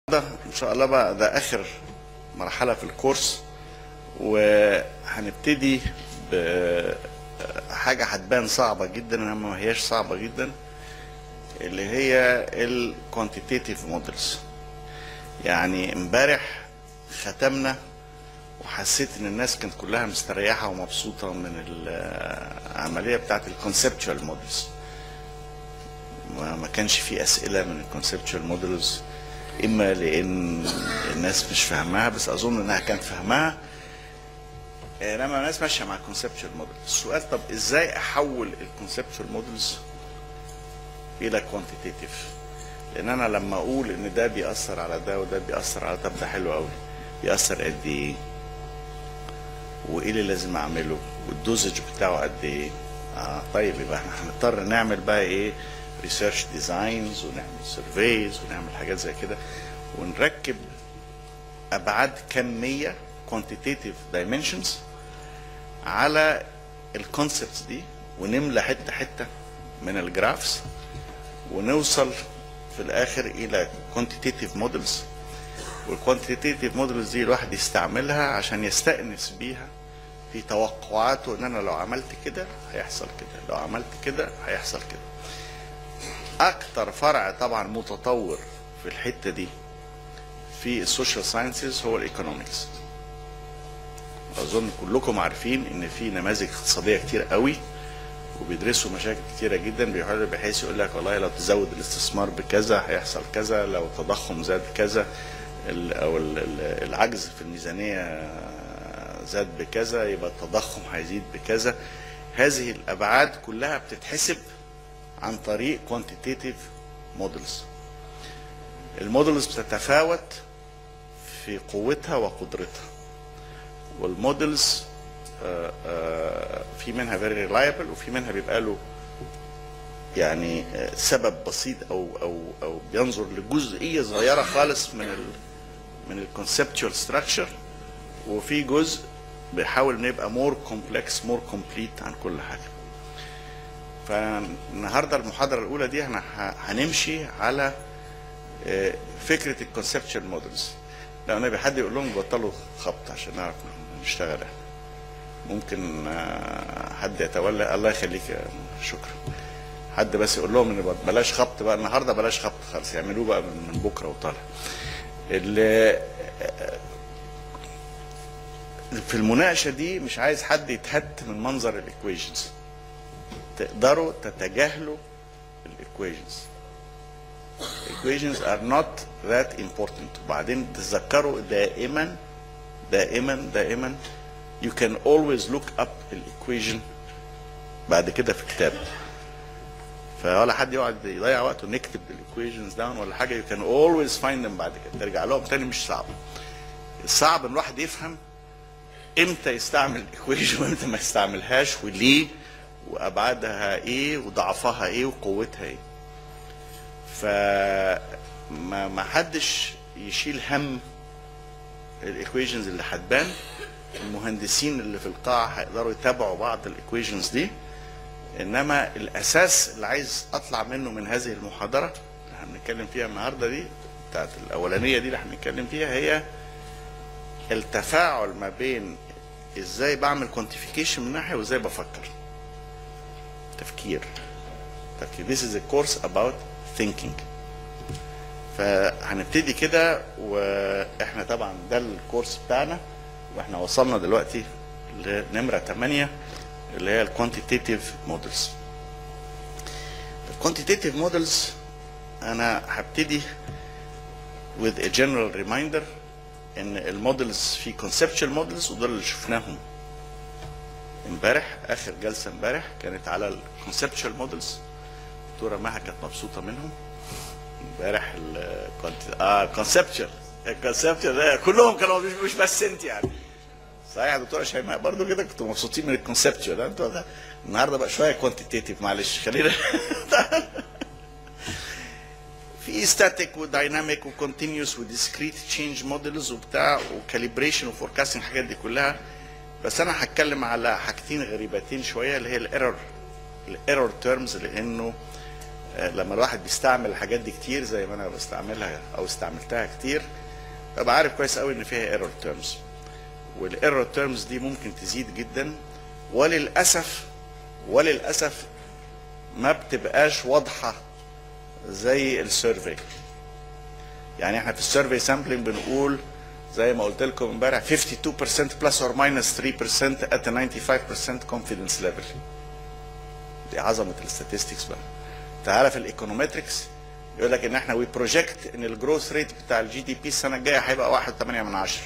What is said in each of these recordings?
ده ان شاء الله بقى ده اخر مرحله في الكورس وهنبتدي بحاجه هتبان صعبه جدا انما ما هياش صعبه جدا اللي هي الكوانتيتيف مودلز يعني امبارح ختمنا وحسيت ان الناس كانت كلها مستريحه ومبسوطه من العمليه بتاعت الكونسبتشوال مودلز ما كانش في اسئله من الكونسبتشوال مودلز اما لان الناس مش فاهماها بس اظن انها كانت فاهماها انما الناس ماشيه مع الكونسبتشوال موديل السؤال طب ازاي احول الكونسبتشوال مودلز الى كوانتيتيف لان انا لما اقول ان ده بيأثر على ده وده بيأثر على طب ده حلو قوي بيأثر قد ايه وايه اللي لازم اعمله والدوزج بتاعه قد ايه اه طيب يبقى احنا هنضطر نعمل بقى ايه ريسيرش ديزاينز ونعمل سيرفيز ونعمل حاجات زي كده ونركب ابعاد كميه كوانتيتيف دايمنشنز على الكونسبتس دي ونملى حته حته من الجرافس ونوصل في الاخر الى كوانتيتيف مودلز والكوانتيتيف مودلز دي الواحد يستعملها عشان يستأنس بيها في توقعاته ان انا لو عملت كده هيحصل كده لو عملت كده هيحصل كده اكتر فرع طبعا متطور في الحته دي في السوشيال ساينسز هو الايكونومكس اظن كلكم عارفين ان في نماذج اقتصاديه كتير قوي وبيدرسوا مشاكل كتيره جدا بيحاولوا بحيث يقول لك والله لو تزود الاستثمار بكذا هيحصل كذا لو التضخم زاد كذا او العجز في الميزانيه زاد بكذا يبقى التضخم هيزيد بكذا هذه الابعاد كلها بتتحسب عن طريق كوانتيتيف مودلز المودلز بتتفاوت في قوتها وقدرتها والمودلز في منها فيري ريلايبل وفي منها بيبقى له يعني سبب بسيط او او او بينظر لجزئيه صغيره خالص من ال من الكونسبتشوال ستراكشر وفي جزء بيحاول انه يبقى مور كومبلكس مور كومبليت عن كل حاجه فالنهارده المحاضره الاولى دي احنا هنمشي على فكره الكونسبتشوال مودلز لو النبي حد يقول لهم بطلوا خبط عشان نعرف نشتغل احنا ممكن حد يتولى الله يخليك شكرا حد بس يقول لهم ان بلاش خبط بقى النهارده بلاش خبط خالص يعملوه بقى من بكره وطالع اللي في المناقشه دي مش عايز حد يتهت من منظر الايكويشنز تقدروا تتجاهلوا الايكويشنز equations are not that important وبعدين تتذكروا دائما دائما دائما you can always look up الايكويشن بعد كده في كتاب فولا حد يقعد يضيع وقته نكتب الايكويشنز داون ولا حاجه you can always find them بعد كده ترجع لهم تاني مش صعب الصعب ان الواحد يفهم امتى يستعمل الايكويشن وامتى ما يستعملهاش وليه وابعادها ايه وضعفها ايه وقوتها ايه فما ما حدش يشيل هم الايكويشنز اللي هتبان المهندسين اللي في القاعه هيقدروا يتابعوا بعض الايكويشنز دي انما الاساس اللي عايز اطلع منه من هذه المحاضره اللي هنتكلم فيها النهارده دي بتاعت الاولانيه دي اللي هنتكلم فيها هي التفاعل ما بين ازاي بعمل كوانتيفيكيشن من ناحيه وازاي بفكر تفكير تفكير this is a course about thinking فهنبتدي كده واحنا طبعا ده الكورس بتاعنا واحنا وصلنا دلوقتي لنمرة 8 اللي هي الكوانتيتيف مودلز الكوانتيتيف مودلز انا هبتدي with a general reminder ان المودلز في conceptual مودلز ودول اللي شفناهم امبارح اخر جلسه امبارح كانت على الكونسبشوال مودلز الدكتوره مها كانت مبسوطه منهم امبارح اه الكونسبشوال الكونسبشوال كلهم كانوا مش, مش بس انت يعني صحيح يا دكتوره شيماء برضه كده كنتوا مبسوطين من الكونسبشوال انتوا النهارده بقى شويه كوانتيتيف معلش خلينا في ستاتيك ودايناميك وكونتينيوس وديسكريت تشينج موديلز وبتاع وكاليبريشن وفوركاستنج الحاجات دي كلها بس انا هتكلم على حاجتين غريبتين شويه اللي هي الايرور الايرور تيرمز لانه آه، لما الواحد بيستعمل الحاجات دي كتير زي ما انا بستعملها او استعملتها كتير ببقى عارف كويس قوي ان فيها ايرور تيرمز والايرور تيرمز دي ممكن تزيد جدا وللاسف وللاسف ما بتبقاش واضحه زي السيرفي يعني احنا في السيرفي سامبلنج بنقول زي ما قلت لكم امبارح 52% بلس اور ماينس 3% at a 95% confidence level دي عظمه الستاتستكس بقى تعالى في الايكونومتريكس يقول لك ان احنا وي بروجكت ان الجروث ريت بتاع الجي دي بي السنه الجايه هيبقى 1.8 من 10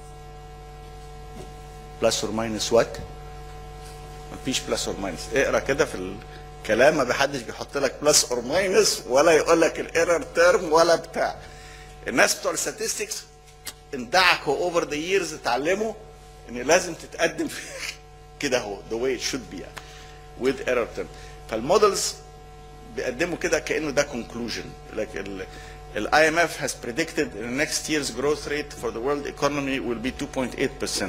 بلس اور ماينس وات مفيش بلس اور ماينس اقرا كده في الكلام ما بحدش بيحط لك بلس اور ماينس ولا يقول لك الايرور تيرم ولا بتاع الناس بتوع الستاتستكس اندعكوا اوفر ذا ييرز اتعلموا ان لازم تتقدم في كده هو ذا واي شود بي يعني with error term فالمودلز بيقدموا كده كانه ده conclusion like ال ال IMF has predicted the next year's growth rate for the world economy will be 2.8%.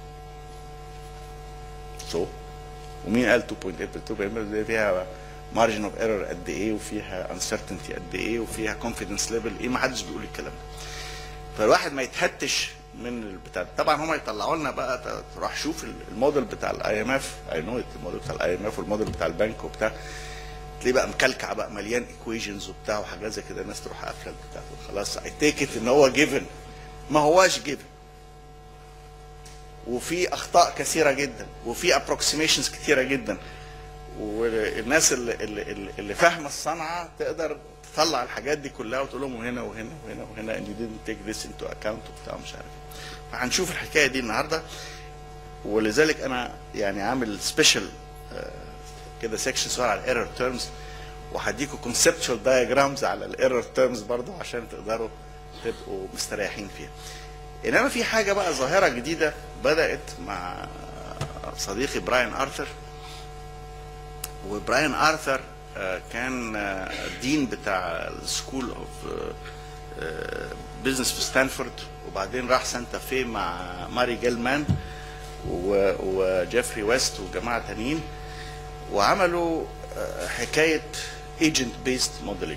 So ومين قال 2.8% 2.8% دي فيها margin of error قد ايه وفيها uncertainty قد ايه وفيها confidence level ايه ما حدش بيقول الكلام ده. فالواحد ما يتهتش من البتاع طبعا هم يطلعوا لنا بقى تروح شوف الموديل بتاع الاي ام اف اي نو الموديل بتاع الاي ام اف والموديل بتاع البنك وبتاع تلاقيه بقى مكلكع بقى مليان ايكويشنز وبتاع وحاجات زي كده الناس تروح قافله البتاع خلاص اي تيك ات ان هو جيفن ما هواش جيفن وفي اخطاء كثيره جدا وفي ابروكسيميشنز كثيره جدا والناس اللي اللي, اللي فاهمه الصنعه تقدر تطلع الحاجات دي كلها وتقول لهم هنا وهنا وهنا وهنا and you didn't take this into account وبتاع مش عارف فهنشوف الحكايه دي النهارده ولذلك انا يعني عامل سبيشال كده سيكشن صغير على الايرور تيرمز وهديكم كونسبتشوال دايجرامز على الايرور تيرمز برضو عشان تقدروا تبقوا مستريحين فيها. انما في حاجه بقى ظاهره جديده بدات مع صديقي براين ارثر وبراين ارثر كان الدين بتاع السكول اوف بزنس في ستانفورد وبعدين راح سانتا في مع ماري جيلمان وجيفري ويست وجماعه تانيين وعملوا حكايه ايجنت بيست موديلنج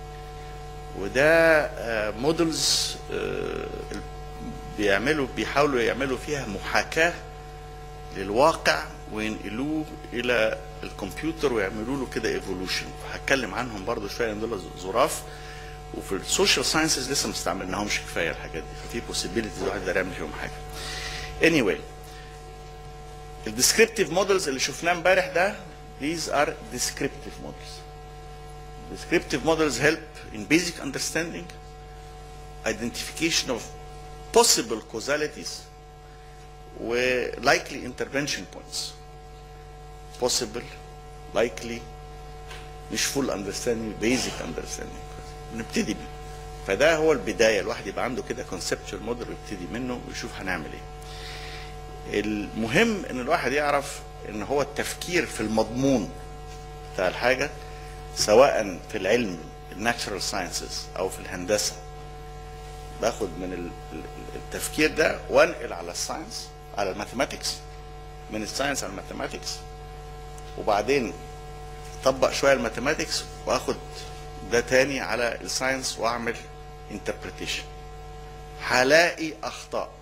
وده مودلز بيعملوا بيحاولوا يعملوا فيها محاكاه للواقع وينقلوه الى الكمبيوتر ويعملوا له كده ايفولوشن هتكلم عنهم برضو شويه دول ظراف وفي السوشيال ساينسز لسه ما استعملناهمش كفايه الحاجات دي ففي بوسيبيليتي الواحد يقدر يعمل فيهم حاجه. anyway الديسكريبتيف مودلز اللي شفناه امبارح ده these are descriptive models. Descriptive models help in basic understanding, identification of possible causalities, و likely intervention points. Possible, likely, مش full understanding, basic understanding. نبتدي بيه. فده هو البداية الواحد يبقى عنده كده conceptual model ويبتدي منه ويشوف هنعمل ايه. المهم ان الواحد يعرف ان هو التفكير في المضمون بتاع الحاجه سواء في العلم الناتشرال ساينسز او في الهندسه باخد من التفكير ده وانقل على الساينس على الماثيماتكس من الساينس على الماثيماتكس وبعدين طبق شويه الماثيماتكس واخد ده تاني على الساينس واعمل انتربريتيشن هلاقي اخطاء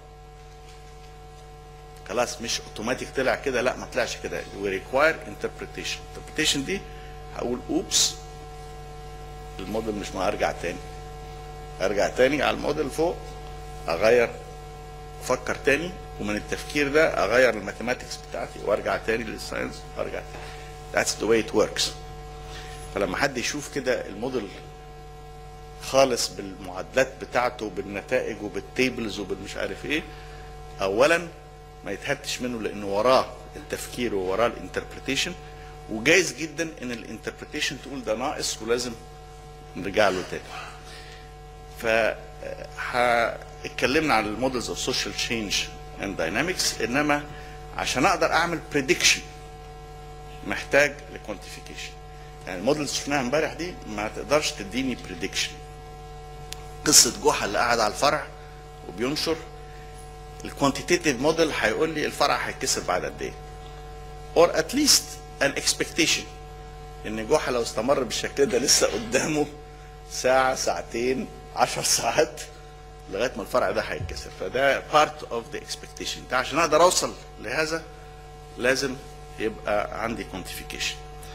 خلاص مش اوتوماتيك طلع كده لا ما طلعش كده وي ريكواير انتربريتيشن انتربريتيشن دي هقول اوبس الموديل مش ما ارجع تاني ارجع تاني على الموديل فوق اغير افكر تاني ومن التفكير ده اغير الماثيماتكس بتاعتي وارجع تاني للساينس وارجع تاني That's the way it works فلما حد يشوف كده الموديل خالص بالمعادلات بتاعته بالنتائج وبالتيبلز وبالمش عارف ايه اولا ما يتهتش منه لانه وراه التفكير ووراه الانتربريتيشن وجايز جدا ان الانتربريتيشن تقول ده ناقص ولازم نرجع له تاني. ف اتكلمنا عن المودلز اوف سوشيال تشينج اند داينامكس انما عشان اقدر اعمل بريدكشن محتاج لكوانتيفيكيشن. يعني المودلز شفناها امبارح دي ما تقدرش تديني بريدكشن. قصه جحا اللي قاعد على الفرع وبينشر الكوانتيتيف موديل هيقول لي الفرع هيتكسر بعد قد ايه اور ات ليست ان اكسبكتيشن ان جحا لو استمر بالشكل ده لسه قدامه ساعه ساعتين عشر ساعات لغايه ما الفرع ده هيتكسر فده بارت اوف ذا اكسبكتيشن ده عشان اقدر اوصل لهذا لازم يبقى عندي كوانتيفيكيشن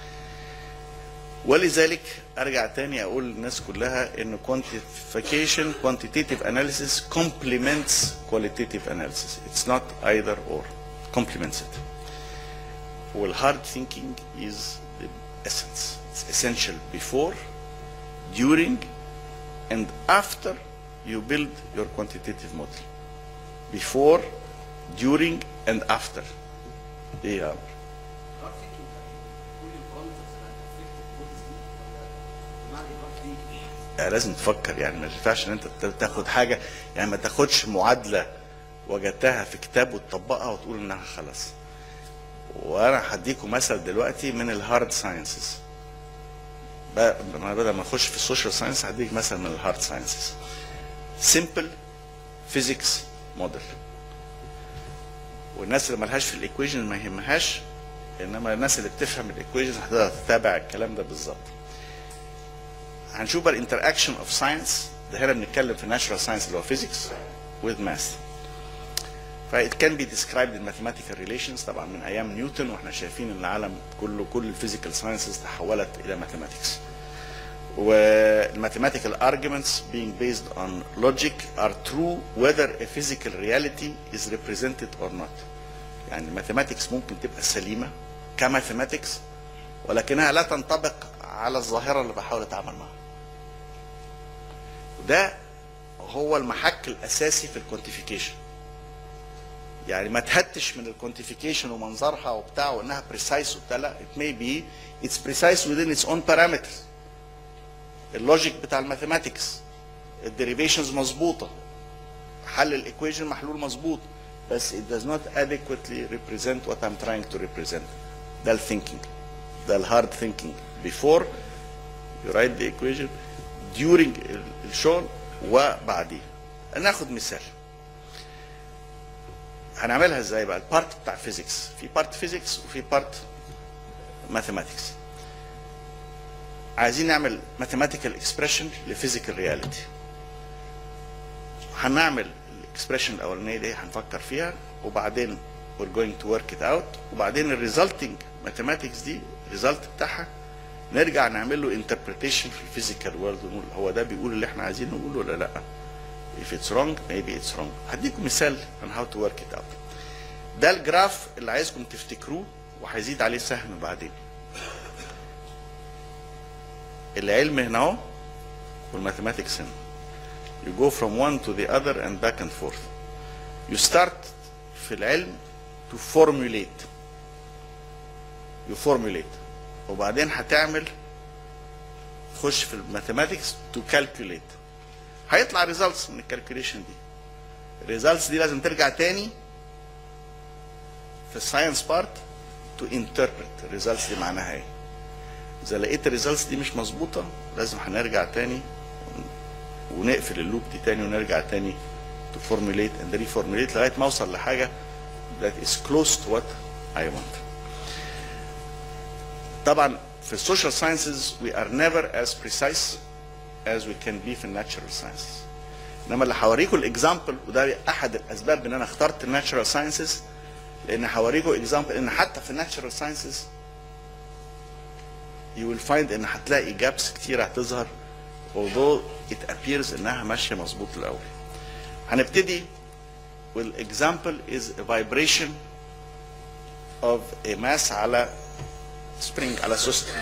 ولذلك ارجع تاني اقول للناس كلها ان quantification quantitative analysis complements qualitative analysis it's not either or complements it والhard thinking is the essence it's essential before during and after you build your quantitative model before during and after ايه يا عمرو Hard thinking كل البارامترز اللي هتأفكت البوديز دي ولا بمعنى ايه hard thinking؟ يعني لازم تفكر يعني ما ينفعش ان انت تا- تاخد حاجه يعني ما تاخدش معادله وجدتها في كتاب وتطبقها وتقول انها خلاص وانا هديكم مثل دلوقتي من الهارد ساينسز بدل ما اخش في السوشيال ساينس هديك مثل من الهارد ساينسز سمبل فيزيكس موديل والناس اللي ملهاش في الايكويشن ما يهمهاش انما الناس اللي بتفهم الايكويشن هتقدر تتابع الكلام ده بالظبط هنشوف بقى الانتراكشن اوف ساينس ده هنا بنتكلم في ناتشرال ساينس اللي هو فيزيكس with math فايت كان بي described in mathematical relations طبعا من ايام نيوتن واحنا شايفين ان العالم كله كل الفيزيكال ساينسز تحولت الى mathematics والmathematical arguments being based on logic are true whether a physical reality is represented or not يعني mathematics ممكن تبقى سليمه كماثيماتكس ولكنها لا تنطبق على الظاهره اللي بحاول اتعامل معاها وده هو المحك الاساسي في الكوانتيفيكيشن يعني ما تهتش من الكوانتيفيكيشن ومنظرها وبتاع وانها بريسايس وبتاع لا it may be it's precise within its own parameters اللوجيك بتاع الماثيماتكس الديريفيشنز مظبوطه حل الايكويشن محلول مظبوط بس it does not adequately represent what I'm trying to represent ده الثينكينج ده الهارد ثينكينج before you write the equation during ال- الشغل وبعديه ناخد مثال هنعملها ازاي بقى البارت بتاع فيزيكس في بارت فيزيكس وفي بارت ماثيماتكس عايزين نعمل ماثيماتيكال اكسبريشن لفيزيكال رياليتي هنعمل الاكسبريشن الاولانيه دي هنفكر فيها وبعدين we're going to work it out وبعدين الريزلتنج ماثيماتكس دي الريزلت بتاعها نرجع نعمل له انتربريتيشن في الفيزيكال وورلد ونقول هو ده بيقول اللي احنا عايزين نقوله ولا لا if it's wrong maybe it's wrong هديكم مثال on how to work it out ده الجراف اللي عايزكم تفتكروه وهيزيد عليه سهم بعدين العلم هنا اهو والماثيماتكس هنا you go from one to the other and back and forth you start في العلم to formulate you formulate وبعدين هتعمل تخش في الماثيماتكس to calculate هيطلع results من الكالكوليشن دي الريزلتس دي لازم ترجع تاني في الساينس بارت تو انتربريت الريزلتس دي معناها ايه اذا لقيت الريزلتس دي مش مظبوطه لازم هنرجع تاني ونقفل اللوب دي تاني ونرجع تاني تو فورمulate اند ريفورمulate لغايه ما اوصل لحاجه that is close to what I want. طبعا في السوشيال ساينسز we are never as precise as we can be في الناتشرال ساينسز. انما اللي هوريكم الاكزامبل وده احد الاسباب ان انا اخترت الناتشرال ساينسز لان هوريكم اكزامبل ان حتى في الناتشرال ساينسز you will find ان هتلاقي جابس كتير هتظهر although it appears انها ماشيه مظبوط الاول. هنبتدي والاكزامبل is a vibration of a mass على spring على سوستة.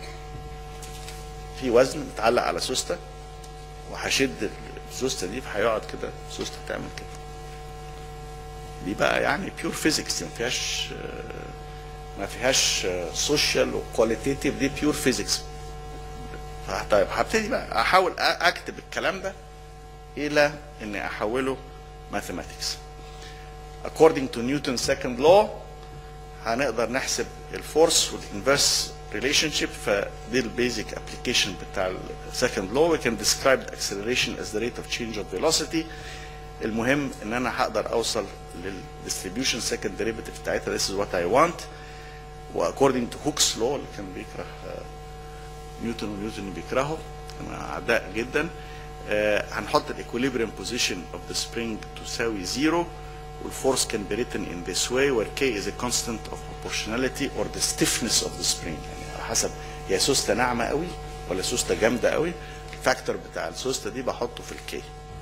في وزن متعلق على سوستة وهشد السوستة دي فهيقعد كده السوستة تعمل كده. دي بقى يعني بيور فيزيكس ما فيهاش ما فيهاش سوشيال وكواليتيتيف دي بيور فيزيكس طيب هبتدي بقى احاول اكتب الكلام ده الى اني احوله ماثيماتكس according to Newton's second law هنقدر نحسب الفورس والانفرس ريليشن شيب فدي البيزك ابلكيشن بتاع السكند لو we can describe the acceleration as the rate of change of velocity المهم ان انا هقدر اوصل للديستريبيوشن second derivative بتاعتها this is what I want واكوردنج تو هوكس لو اللي كان بيكره آه، نيوتن ونيوتن بيكرهه كانوا اعداء جدا آه، هنحط الايكوليبريم بوزيشن اوف ذا سبرينج تساوي زيرو والفورس can be written in this way where k is a constant of proportionality or the stiffness of the spring يعني على حسب هي سوسته ناعمه قوي ولا سوسته جامده قوي الفاكتور بتاع السوسته دي بحطه في الكي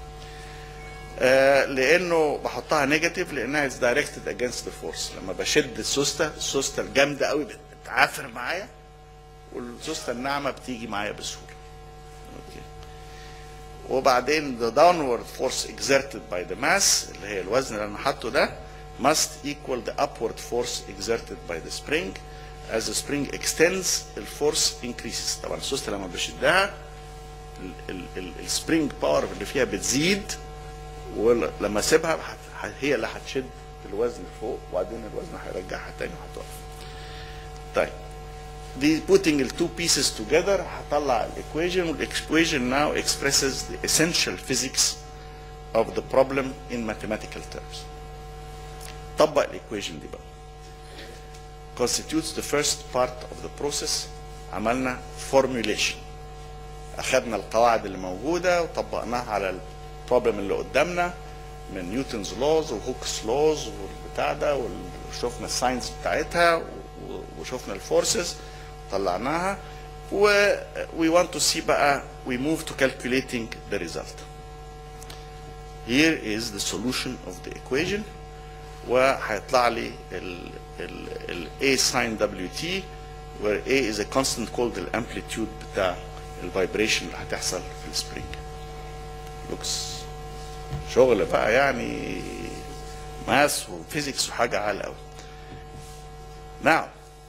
آه لانه بحطها نيجاتيف لانها از دايركتد اجينست ذا فورس لما بشد السوسته السوسته الجامده قوي بتعافر معايا والسوسته الناعمه بتيجي معايا بسهوله اوكي وبعدين the downward force exerted by the mass اللي هي الوزن اللي انا حاطه ده must equal the upward force exerted by the spring as the spring extends the force increases طبعا السوسته لما بشدها السبرينج باور اللي فيها بتزيد ولما اسيبها هت- هي اللي هتشد الوزن فوق وبعدين الوزن هيرجعها تاني وهتقف طيب دي putting the two pieces together هطلع الايكويشن والايكويشن now expresses the essential physics of the problem in mathematical terms طبق الايكويشن دي بقى constitutes the first part of the process عملنا formulation اخذنا القواعد اللي موجوده وطبقناها على البروبلم اللي قدامنا من نيوتنز لوز وهوكس لوز والبتاع ده وشفنا الساينس بتاعتها و- وشفنا الفورسز طلعناها و we want to see بقى we move to calculating the result here is the solution of the equation وهيطلع لي ال ال ال A sin WT where A is a constant called the amplitude بتاع الفايبريشن اللي هتحصل في السبرينج لوكس شغل بقى يعني ماس وفيزيكس وحاجه عاليه قوي نعم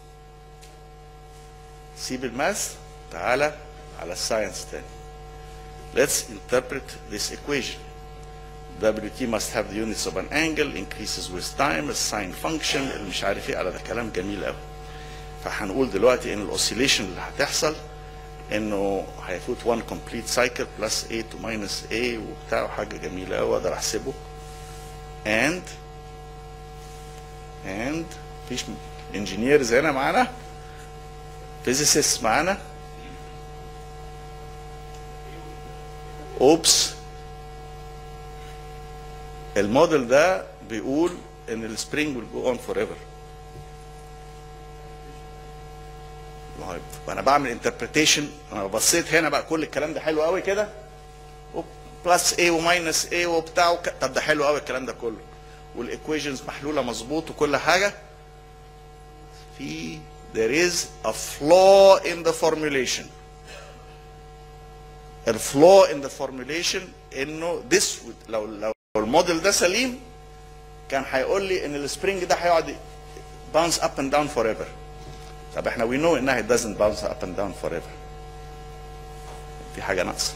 سيب الماس تعالى على الساينس تاني let's interpret this equation WT must have the units of an angle increases with time a sine function اللي مش عارف ايه على ده كلام جميل قوي فهنقول دلوقتي ان الاوسيليشن اللي هتحصل انه هيفوت 1 complete cycle plus A to minus A وبتاع وحاجه جميله قوي اقدر احسبه and and مفيش انجينيرز هنا معانا physicists معانا اوبس الموديل ده بيقول ان السبرينج will go on forever ما هو انا بعمل انتربريتيشن انا بصيت هنا بقى كل الكلام ده حلو قوي كده بلس ايه وماينس ايه وبتاع وك... طب ده حلو قوي الكلام ده كله والايكويشنز محلوله مظبوط وكل حاجه في there is a flaw in the formulation الفلو in the formulation انه this would- لو لو الموديل ده سليم كان هيقول لي ان السبرينج ده هيقعد bounce up and down forever طب احنا we know انها it doesn't bounce up and down forever في حاجه ناقصه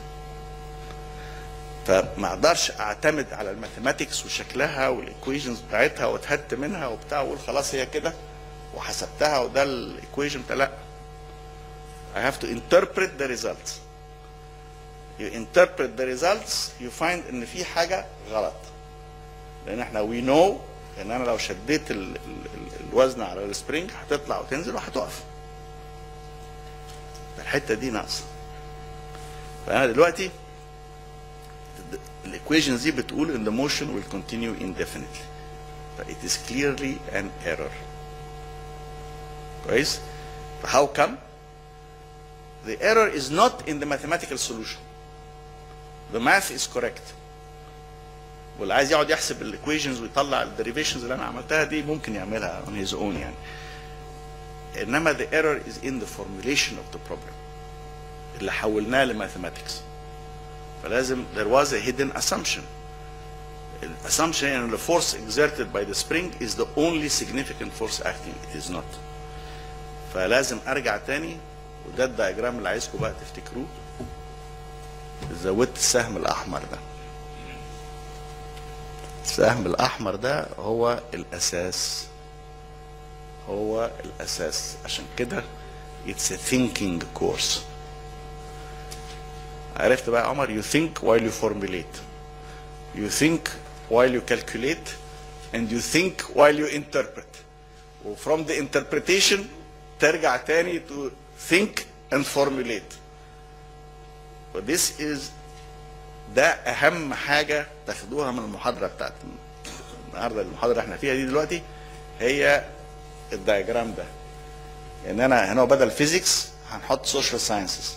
فما اقدرش اعتمد على الماثيماتكس وشكلها والايكويشنز بتاعتها واتهدت منها وبتاع واقول خلاص هي كده وحسبتها وده الايكويشن بتاع لا I have to interpret the results you interpret the results you find ان في حاجه غلط لان احنا we know ان انا لو شديت ال ال ال الوزن على السبرينج هتطلع وتنزل وهتقف الحته دي ناقصه فانا دلوقتي الايكويشنز دي بتقول ان the motion will continue indefinitely but it is clearly an error كويس فهاو come the error is not in the mathematical solution the math is correct واللي عايز يقعد يحسب الايكويشنز ويطلع الديريفيشنز اللي انا عملتها دي ممكن يعملها on his own يعني انما the error is in the formulation of the problem اللي حولناه لماثيماتكس فلازم there was a hidden assumption الاسsumption ان the force exerted by the spring is the only significant force acting it is not فلازم ارجع تاني وده الدياجرام اللي عايزكم بقى تفتكروه زودت السهم الاحمر ده السهم الاحمر ده هو الاساس هو الاساس عشان كده it's a thinking course عرفت بقى يا عمر you think while you formulate you think while you calculate and you think while you interpret وفروم ذا interpretation ترجع تاني to think and formulate this is ده اهم حاجه تاخدوها من المحاضره بتاعت النهارده المحاضره اللي احنا فيها دي دلوقتي هي الدياجرام ده ان انا هنا بدل فيزيكس هنحط سوشيال ساينسز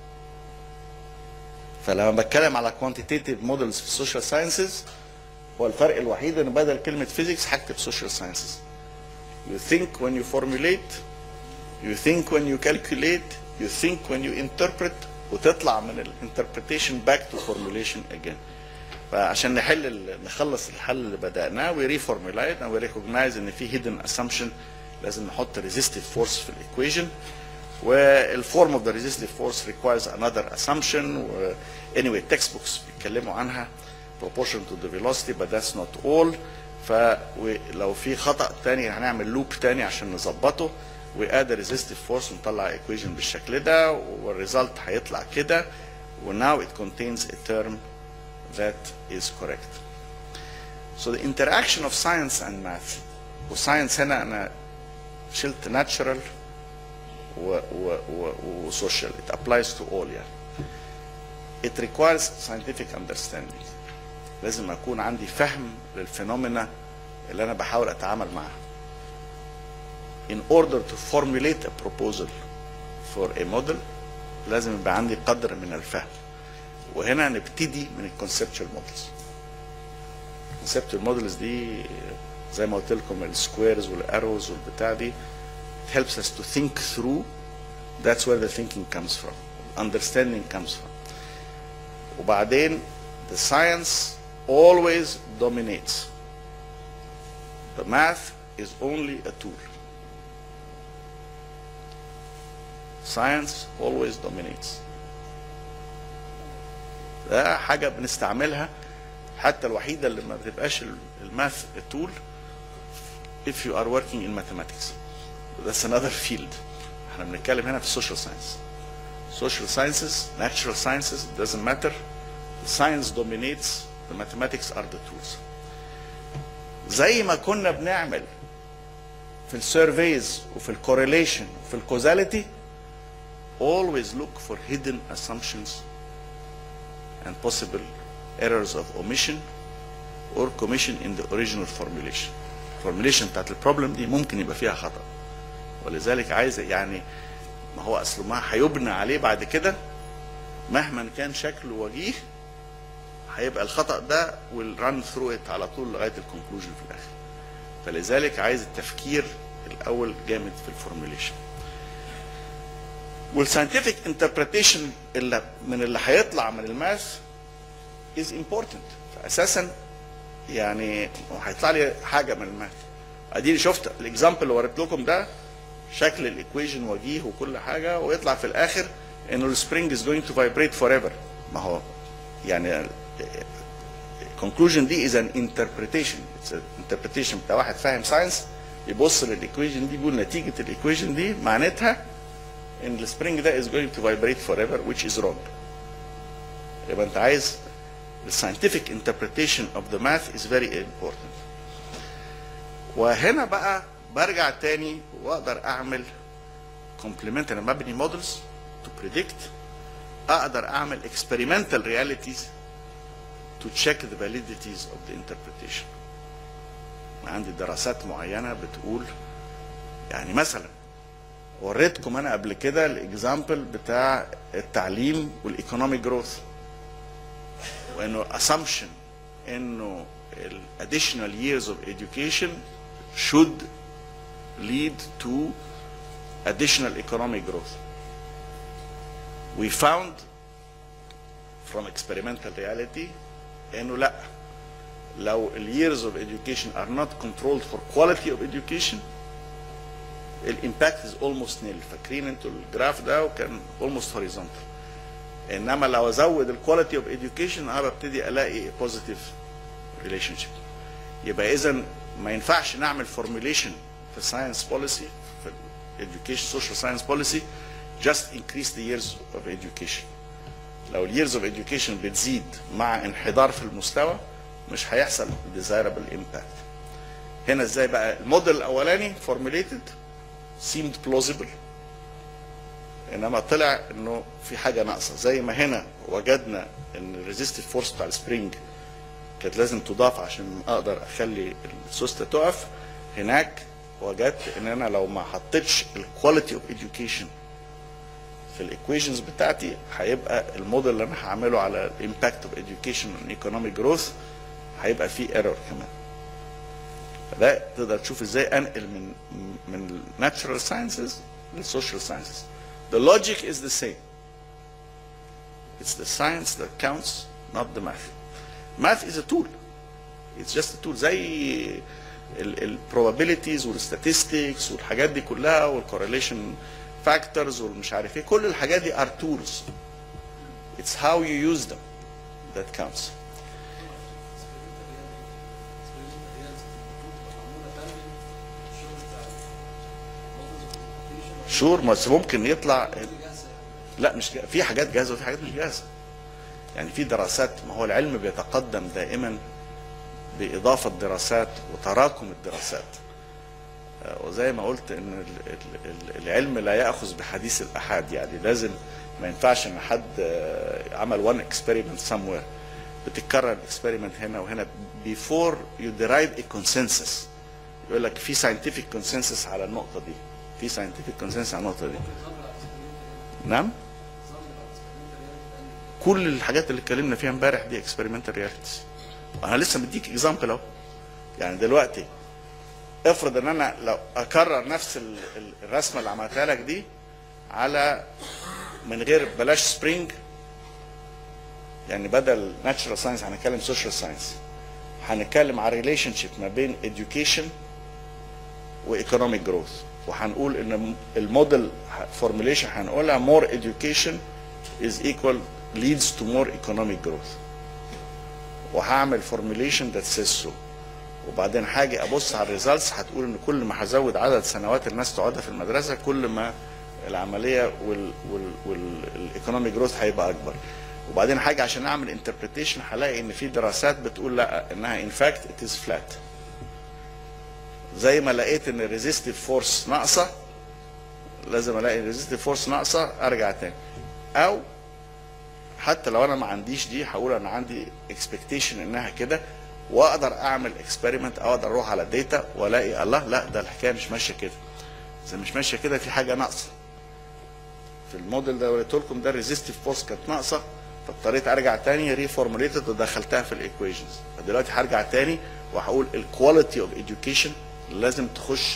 فلما بتكلم على كوانتيتيف مودلز في السوشيال ساينسز هو الفرق الوحيد ان بدل كلمه فيزيكس هكتب سوشيال ساينسز you think when you formulate you think when you calculate you think when you interpret وتطلع من الانتربريتيشن باك تو فورموليشن again فعشان نحل ال- نخلص الحل اللي بدأناه we reformulate and we recognize ان في hidden assumption لازم نحط resistive force في الايكويشن والفورم of the resistive force requires another assumption و anyway textbooks بيتكلموا عنها proportion to the velocity but that's not all فلو في خطأ تاني هنعمل لوب تاني عشان نظبطه واد resistive force ونطلع equation بالشكل ده والريزلت هيطلع كده و now it contains a term that is correct. So the interaction of science and math وساينس هنا انا شلت natural و و و وسوشيال it applies to all يعني. It requires scientific understanding. لازم اكون عندي فهم للفينومينا اللي انا بحاول اتعامل معاها. In order to formulate a proposal for a model لازم يبقى عندي قدر من الفهم. وهنا نبتدي من الكونسبتشوال مودلز. الكونسبتشوال مودلز دي زي ما قلت لكم السكويرز والاروز والبتاع دي it helps us to think through that's where the thinking comes from understanding comes from وبعدين the science always dominates the math is only a tool science always dominates ده حاجة بنستعملها حتى الوحيدة اللي ما بتبقاش الماث tool if you are working in mathematics that's another field احنا بنتكلم هنا في social science social sciences natural sciences it doesn't matter the science dominates the mathematics are the tools زي ما كنا بنعمل في السيرفيز وفي الكورليشن وفي الكوزاليتي always look for hidden assumptions and possible errors of omission or commission in the original formulation formulation بتاعت البروبلم دي ممكن يبقى فيها خطأ ولذلك عايز يعني ما هو اصله ما هيبنى عليه بعد كده مهما كان شكله وجيه هيبقى الخطأ ده will run through it على طول لغايه الكونكلوجن في الاخر فلذلك عايز التفكير الاول جامد في الفورميوليشن والساينتفك انتربريتيشن اللي من اللي هيطلع من الماث is important فاساسا يعني هيطلع لي حاجه من الماث اديني شفت الاكزامبل اللي وريت لكم ده شكل الايكويشن وجيه وكل حاجه ويطلع في الاخر انه السبرينج از جوينج تو فايبريت فور ايفر ما هو يعني الكونكلوجن دي از ان انتربريتيشن اتس انتربريتيشن بتاع واحد فاهم ساينس يبص للايكويشن دي يقول نتيجه الايكويشن دي معناتها ان السبرينج ده is going to vibrate forever which is wrong يبقى انت عايز the scientific interpretation of the math is very important وهنا بقى برجع تاني واقدر اعمل complement انا ببني مودلز to predict اقدر اعمل experimental realities to check the validities of the interpretation عندي دراسات معينه بتقول يعني مثلا وريتكم انا قبل كده الاكزامبل بتاع التعليم والايكونوميك جروث وانه assumption انه ال additional years of education should lead to additional economic growth. We found from experimental reality انه لا لو ال years of education are not controlled for quality of education الامباكت از اولموست نيل فاكرين انتوا الجراف ده وكان اولموست هوريزونتال انما لو ازود الكواليتي اوف education انا ببتدي الاقي بوزيتيف ريليشن شيب يبقى اذا ما ينفعش نعمل فورميليشن في الساينس بوليسي في education social science policy just increase the years of education لو اليرز اوف education بتزيد مع انحدار في المستوى مش هيحصل desirable impact هنا ازاي بقى الموديل الاولاني formulated seemed plausible انما طلع انه في حاجه ناقصه زي ما هنا وجدنا ان الريزيستيف فورس بتاع السبرينج كانت لازم تضاف عشان اقدر اخلي السوسته تقف هناك وجدت ان انا لو ما حطيتش الكواليتي اوف education في الايكويشنز بتاعتي هيبقى الموديل اللي انا هعمله على الامباكت اوف education and economic growth هيبقى فيه ايرور كمان فده تقدر تشوف ازاي انقل من من الناتشرال ساينسز للسوشيال ساينسز The logic is the same. It's the science that counts, not the math. Math is a tool. It's just a tool زي ال probabilities والstatistics والحاجات دي كلها والcorrelation factors والمش عارف ايه كل الحاجات دي are tools. It's how you use them that counts. شور بس ممكن يطلع لا مش جا- في حاجات جاهزه وفي حاجات مش جاهزه يعني في دراسات ما هو العلم بيتقدم دائما باضافه دراسات وتراكم الدراسات آه، وزي ما قلت ان ال- ال- ال- العلم لا ياخذ بحديث الاحاد يعني لازم ما ينفعش ان حد آه، عمل وان اكسبيرمنت somewhere بتتكرر الاكسبيرمنت هنا وهنا before you derive a consensus يقول لك في scientific consensus على النقطه دي في scientific consensus على النقطه دي نعم كل الحاجات اللي اتكلمنا فيها امبارح دي experimental realities وانا لسه مديك اكزامبل اهو يعني دلوقتي افرض ان انا لو اكرر نفس ال- ال- الرسمه اللي عملتها لك دي على من غير بلاش سبرينج يعني بدل ناتشرال ساينس هنتكلم سوشيال ساينس هنتكلم على ريليشن شيب ما بين education وايكونوميك جروث وهنقول ان الموديل فورميليشن هنقولها more education is equal leads to more economic growth وهعمل فورميليشن that says so وبعدين حاجه ابص على الريزلتس هتقول ان كل ما هزود عدد سنوات الناس تقعدها في المدرسه كل ما العمليه وال وال والايكونوميك جروث هيبقى اكبر وبعدين حاجه عشان اعمل انتربريتيشن هلاقي ان في دراسات بتقول لا انها ان فاكت ات از فلات زي ما لقيت ان الريزيستيف فورس ناقصه لازم الاقي الريزيستيف فورس ناقصه ارجع تاني او حتى لو انا ما عنديش دي هقول انا عندي اكسبكتيشن انها كده واقدر اعمل اكسبيرمنت او اقدر اروح على الداتا والاقي الله لا ده الحكايه مش ماشيه كده اذا مش ماشيه كده في حاجه ناقصه في الموديل ده وريته لكم ده الريزيستيف فورس كانت ناقصه فاضطريت ارجع تاني ريفورموليتد ودخلتها في الايكويشنز فدلوقتي هرجع تاني وهقول الكواليتي اوف education لازم تخش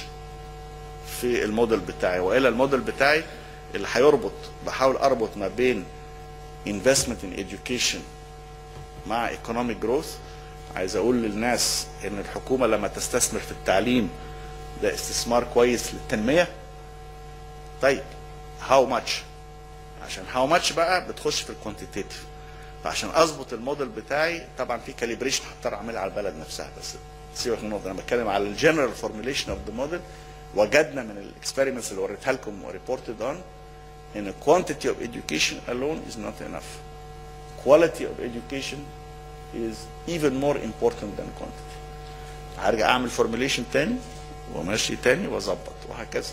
في الموديل بتاعي والا الموديل بتاعي اللي هيربط بحاول اربط ما بين investment in education مع economic growth عايز اقول للناس ان الحكومه لما تستثمر في التعليم ده استثمار كويس للتنميه طيب هاو ماتش عشان هاو ماتش بقى بتخش في الكوانتيتيف فعشان اظبط الموديل بتاعي طبعا في كاليبريشن هضطر اعملها على البلد نفسها بس سيبك من النقطه انا بتكلم على الجنرال فورميليشن اوف ذا موديل وجدنا من الاكسبيرمنتس اللي وريتها لكم وريبورتد اون ان quantity of education alone is not enough. Quality of education is even more important than quantity. هرجع اعمل فورميليشن تاني وماشي تاني واظبط وهكذا.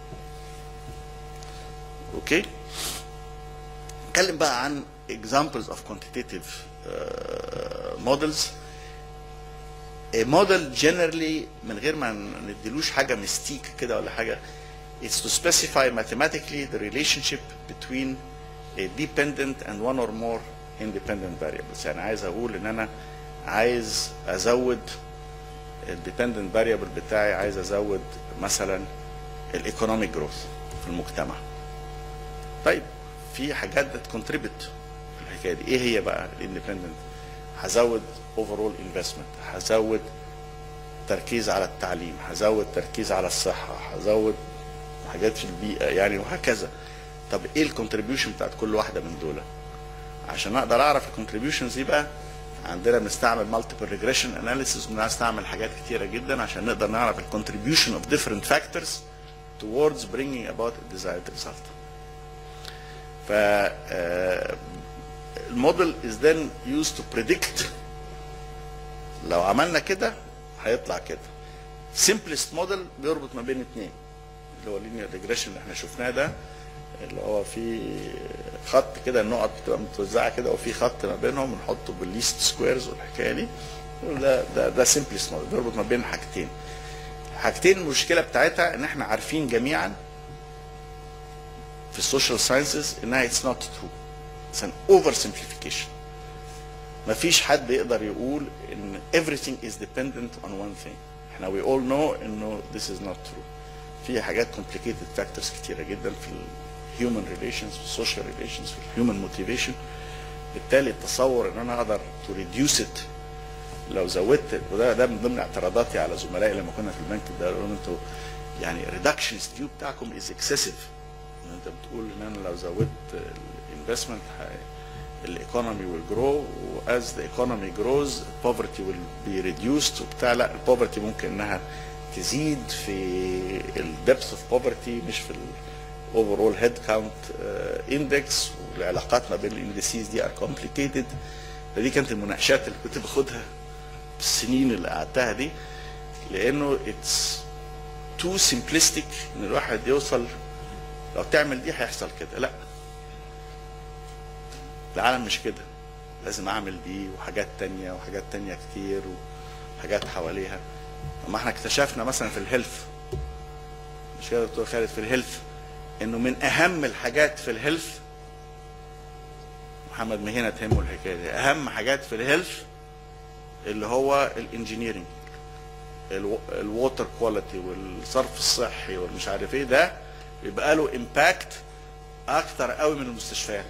اوكي؟ نتكلم بقى عن examples of quantitative uh, models. A model generally من غير ما نديلوش حاجه ميستيك كده ولا حاجه is to specify mathematically the relationship between a dependent and one or more independent variables يعني عايز اقول ان انا عايز ازود الديبندنت variable بتاعي عايز ازود مثلا الايكونوميك جروث في المجتمع طيب في حاجات بتكونتريبيوت في الحكايه دي ايه هي بقى الاندبندنت هزود اوفرول انفستمنت هزود تركيز على التعليم هزود تركيز على الصحه هزود حاجات في البيئه يعني وهكذا طب ايه الكونتريبيوشن بتاعت كل واحده من دول عشان اقدر اعرف الكونتريبيوشنز دي بقى عندنا بنستعمل مالتيبل ريجريشن اناليسيس بنستعمل حاجات كتيره جدا عشان نقدر نعرف الكونتريبيوشن اوف different factors towards bringing about a desired result ف آه، الموديل is then used to predict لو عملنا كده هيطلع كده simplest موديل بيربط ما بين اثنين اللي هو اللينير ريجريشن اللي احنا شفناه ده اللي هو في خط كده النقط بتبقى متوزعه كده وفي خط ما بينهم نحطه بالليست سكويرز والحكايه دي ده ده ده سمبلست موديل بيربط ما بين حاجتين حاجتين المشكله بتاعتها ان احنا عارفين جميعا في السوشيال ساينسز انها اتس نوت ترو اتس ان اوفر سمبليفيكيشن مفيش حد يقدر يقول ان everything is dependent on one thing احنا we all know انه this is not true في حاجات complicated factors كتيره جدا في ال human relations في social relations في human motivation بالتالي التصور ان انا اقدر to reduce it لو زودت وده ده من ضمن اعتراضاتي على زملائي لما كنا في البنك ده قالوا لهم انتوا يعني reductionist view بتاعكم is excessive ان انت بتقول ان انا لو زودت الانفستمنت الايكونومي will grow as the economy grows poverty will be reduced وبتاع لا البوفرتي ممكن انها تزيد في الدبث اوف بوفرتي مش في الاوفرول هيد كاونت اندكس والعلاقات ما بين الاندسيز دي ار كومبليكيتد فدي كانت المناقشات اللي كنت باخدها السنين اللي قعدتها دي لانه اتس تو سمبلستيك ان الواحد يوصل لو تعمل دي هيحصل كده لا العالم مش كده لازم اعمل دي وحاجات تانية وحاجات تانية كتير وحاجات حواليها ما احنا اكتشفنا مثلا في الهيلث مش كده يا دكتور خالد في الهيلث انه من اهم الحاجات في الهيلث محمد مهنا تهمه الحكايه دي اهم حاجات في الهيلث اللي هو الانجينيرنج الووتر كواليتي والصرف الصحي والمش عارف ايه ده بيبقى له امباكت اكتر قوي من المستشفيات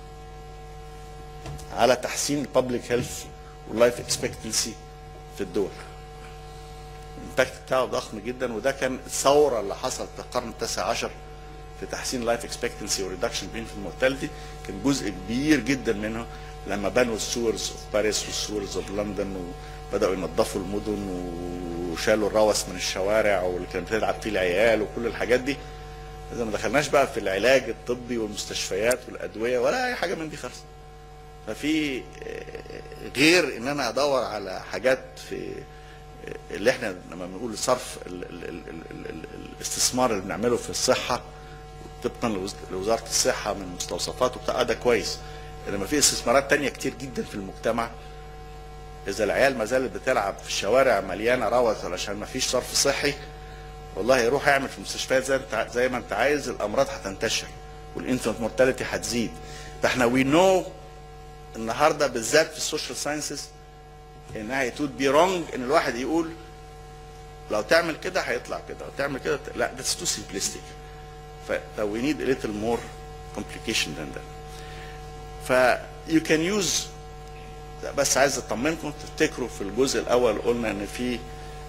على تحسين الببليك هيلث واللايف اكسبكتنسي في الدول الامباكت بتاعه ضخم جدا وده كان الثوره اللي حصلت في القرن التاسع عشر في تحسين اللايف اكسبكتنسي وريدكشن بين في المورتاليتي كان جزء كبير جدا منه لما بنوا السورز اوف باريس والسورز اوف لندن وبداوا ينظفوا المدن وشالوا الروث من الشوارع واللي كانت بتلعب فيه العيال وكل الحاجات دي اذا ما دخلناش بقى في العلاج الطبي والمستشفيات والادويه ولا اي حاجه من دي خالص ففي غير ان انا ادور على حاجات في اللي احنا لما بنقول صرف ال ال ال ال ال الاستثمار اللي بنعمله في الصحه طبقا لوزاره الصحه من مستوصفات وبتاع ده كويس انما في استثمارات تانية كتير جدا في المجتمع اذا العيال ما زالت بتلعب في الشوارع مليانه روث علشان ما فيش صرف صحي والله روح اعمل في المستشفيات زي انت زي ما انت عايز الامراض هتنتشر والانفنت مورتاليتي هتزيد فاحنا وي نو النهارده بالذات في السوشيال ساينسز انها it would be wrong ان الواحد يقول لو تعمل كده هيطلع كده لو تعمل كده لا that's too simplistic ف we need a little more complication than that ف you can use بس عايز اطمنكم تفتكروا في الجزء الاول قلنا ان في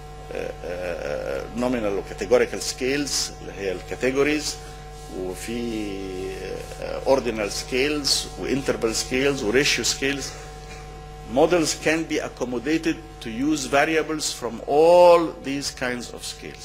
نومينال وكاتيجوريكال سكيلز اللي هي الكاتيجوريز وفي اوردينال سكيلز وانترفال سكيلز وريشيو سكيلز models can be accommodated to use variables from all these kinds of scales.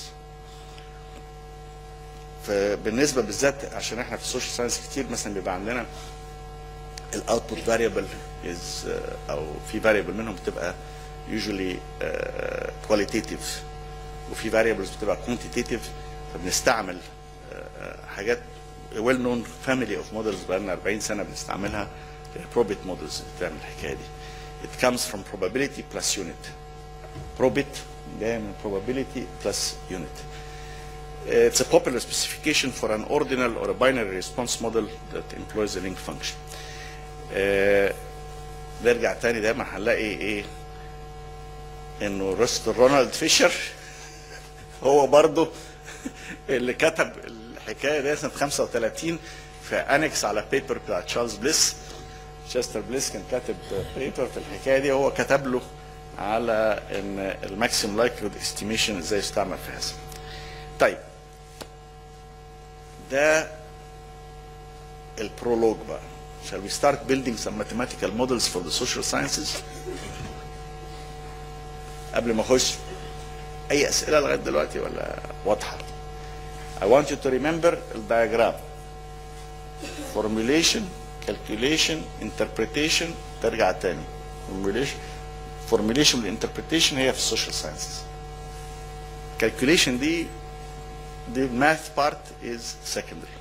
فبالنسبه بالذات عشان احنا في السوشيال ساينس كتير مثلا بيبقى عندنا الاوتبوت فاريبل از او في فاريبل منهم بتبقى usually uh, qualitative وفي variables بتبقى quantitative فبنستعمل uh, حاجات well known family of models بقى لنا 40 سنه بنستعملها probit models بتعمل الحكايه دي it comes from probability plus unit probit جايه من probability plus unit it's a popular specification for an ordinal or a binary response model that employs a link function uh, نرجع تاني دايما هنلاقي ايه انه رست رونالد فيشر هو برضه اللي كتب الحكايه دي سنه 35 في انكس على بيبر بتاع تشارلز بليس تشستر بليس كان كاتب بيبر في الحكايه دي هو كتب له على ان الماكسيم لايكلود استيميشن ازاي يستعمل في هذا. طيب ده البرولوج بقى. Shall we start building some mathematical models for the social sciences? قبل ما اخش اي اسئله لغايه دلوقتي ولا واضحه؟ I want you to remember الدياجرام. Formulation, calculation, interpretation ترجع تاني. Formulation formulation والinterpretation هي في السوشيال ساينسز. الكالكوليشن دي the math part is secondary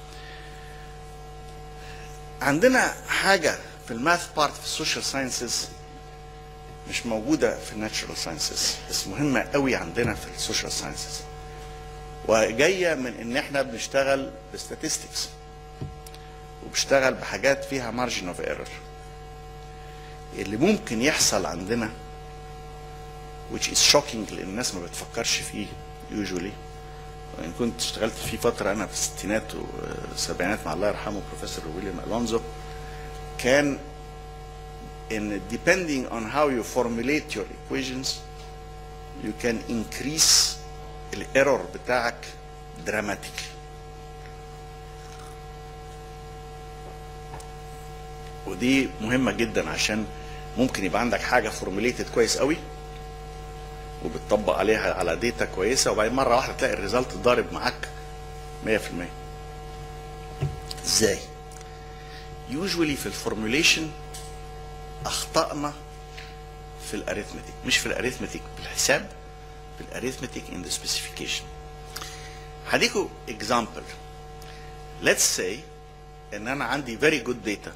عندنا حاجة في الماث بارت في السوشيال ساينسز مش موجودة في الناتشورال ساينسز بس مهمة قوي عندنا في السوشيال ساينسز وجاية من ان احنا بنشتغل بستاتستكس وبشتغل بحاجات فيها مارجن اوف ايرور اللي ممكن يحصل عندنا which is shocking لان الناس ما بتفكرش فيه usually وان كنت اشتغلت فيه فتره انا في الستينات والسبعينات مع الله يرحمه بروفيسور ويليام الونزو كان ان depending on how you formulate your equations you can increase الايرور بتاعك dramatically ودي مهمه جدا عشان ممكن يبقى عندك حاجه فورموليتد كويس قوي وبتطبق عليها على ديتا كويسه وبعدين مره واحده تلاقي الريزلت ضارب معاك 100% ازاي؟ يوجوالي في الفورموليشن اخطأنا في الاريثمتيك مش في الاريثمتيك بالحساب في الاريثمتيك ان ذا سبيسيفيكيشن هديكوا اكزامبل let's say ان انا عندي very good data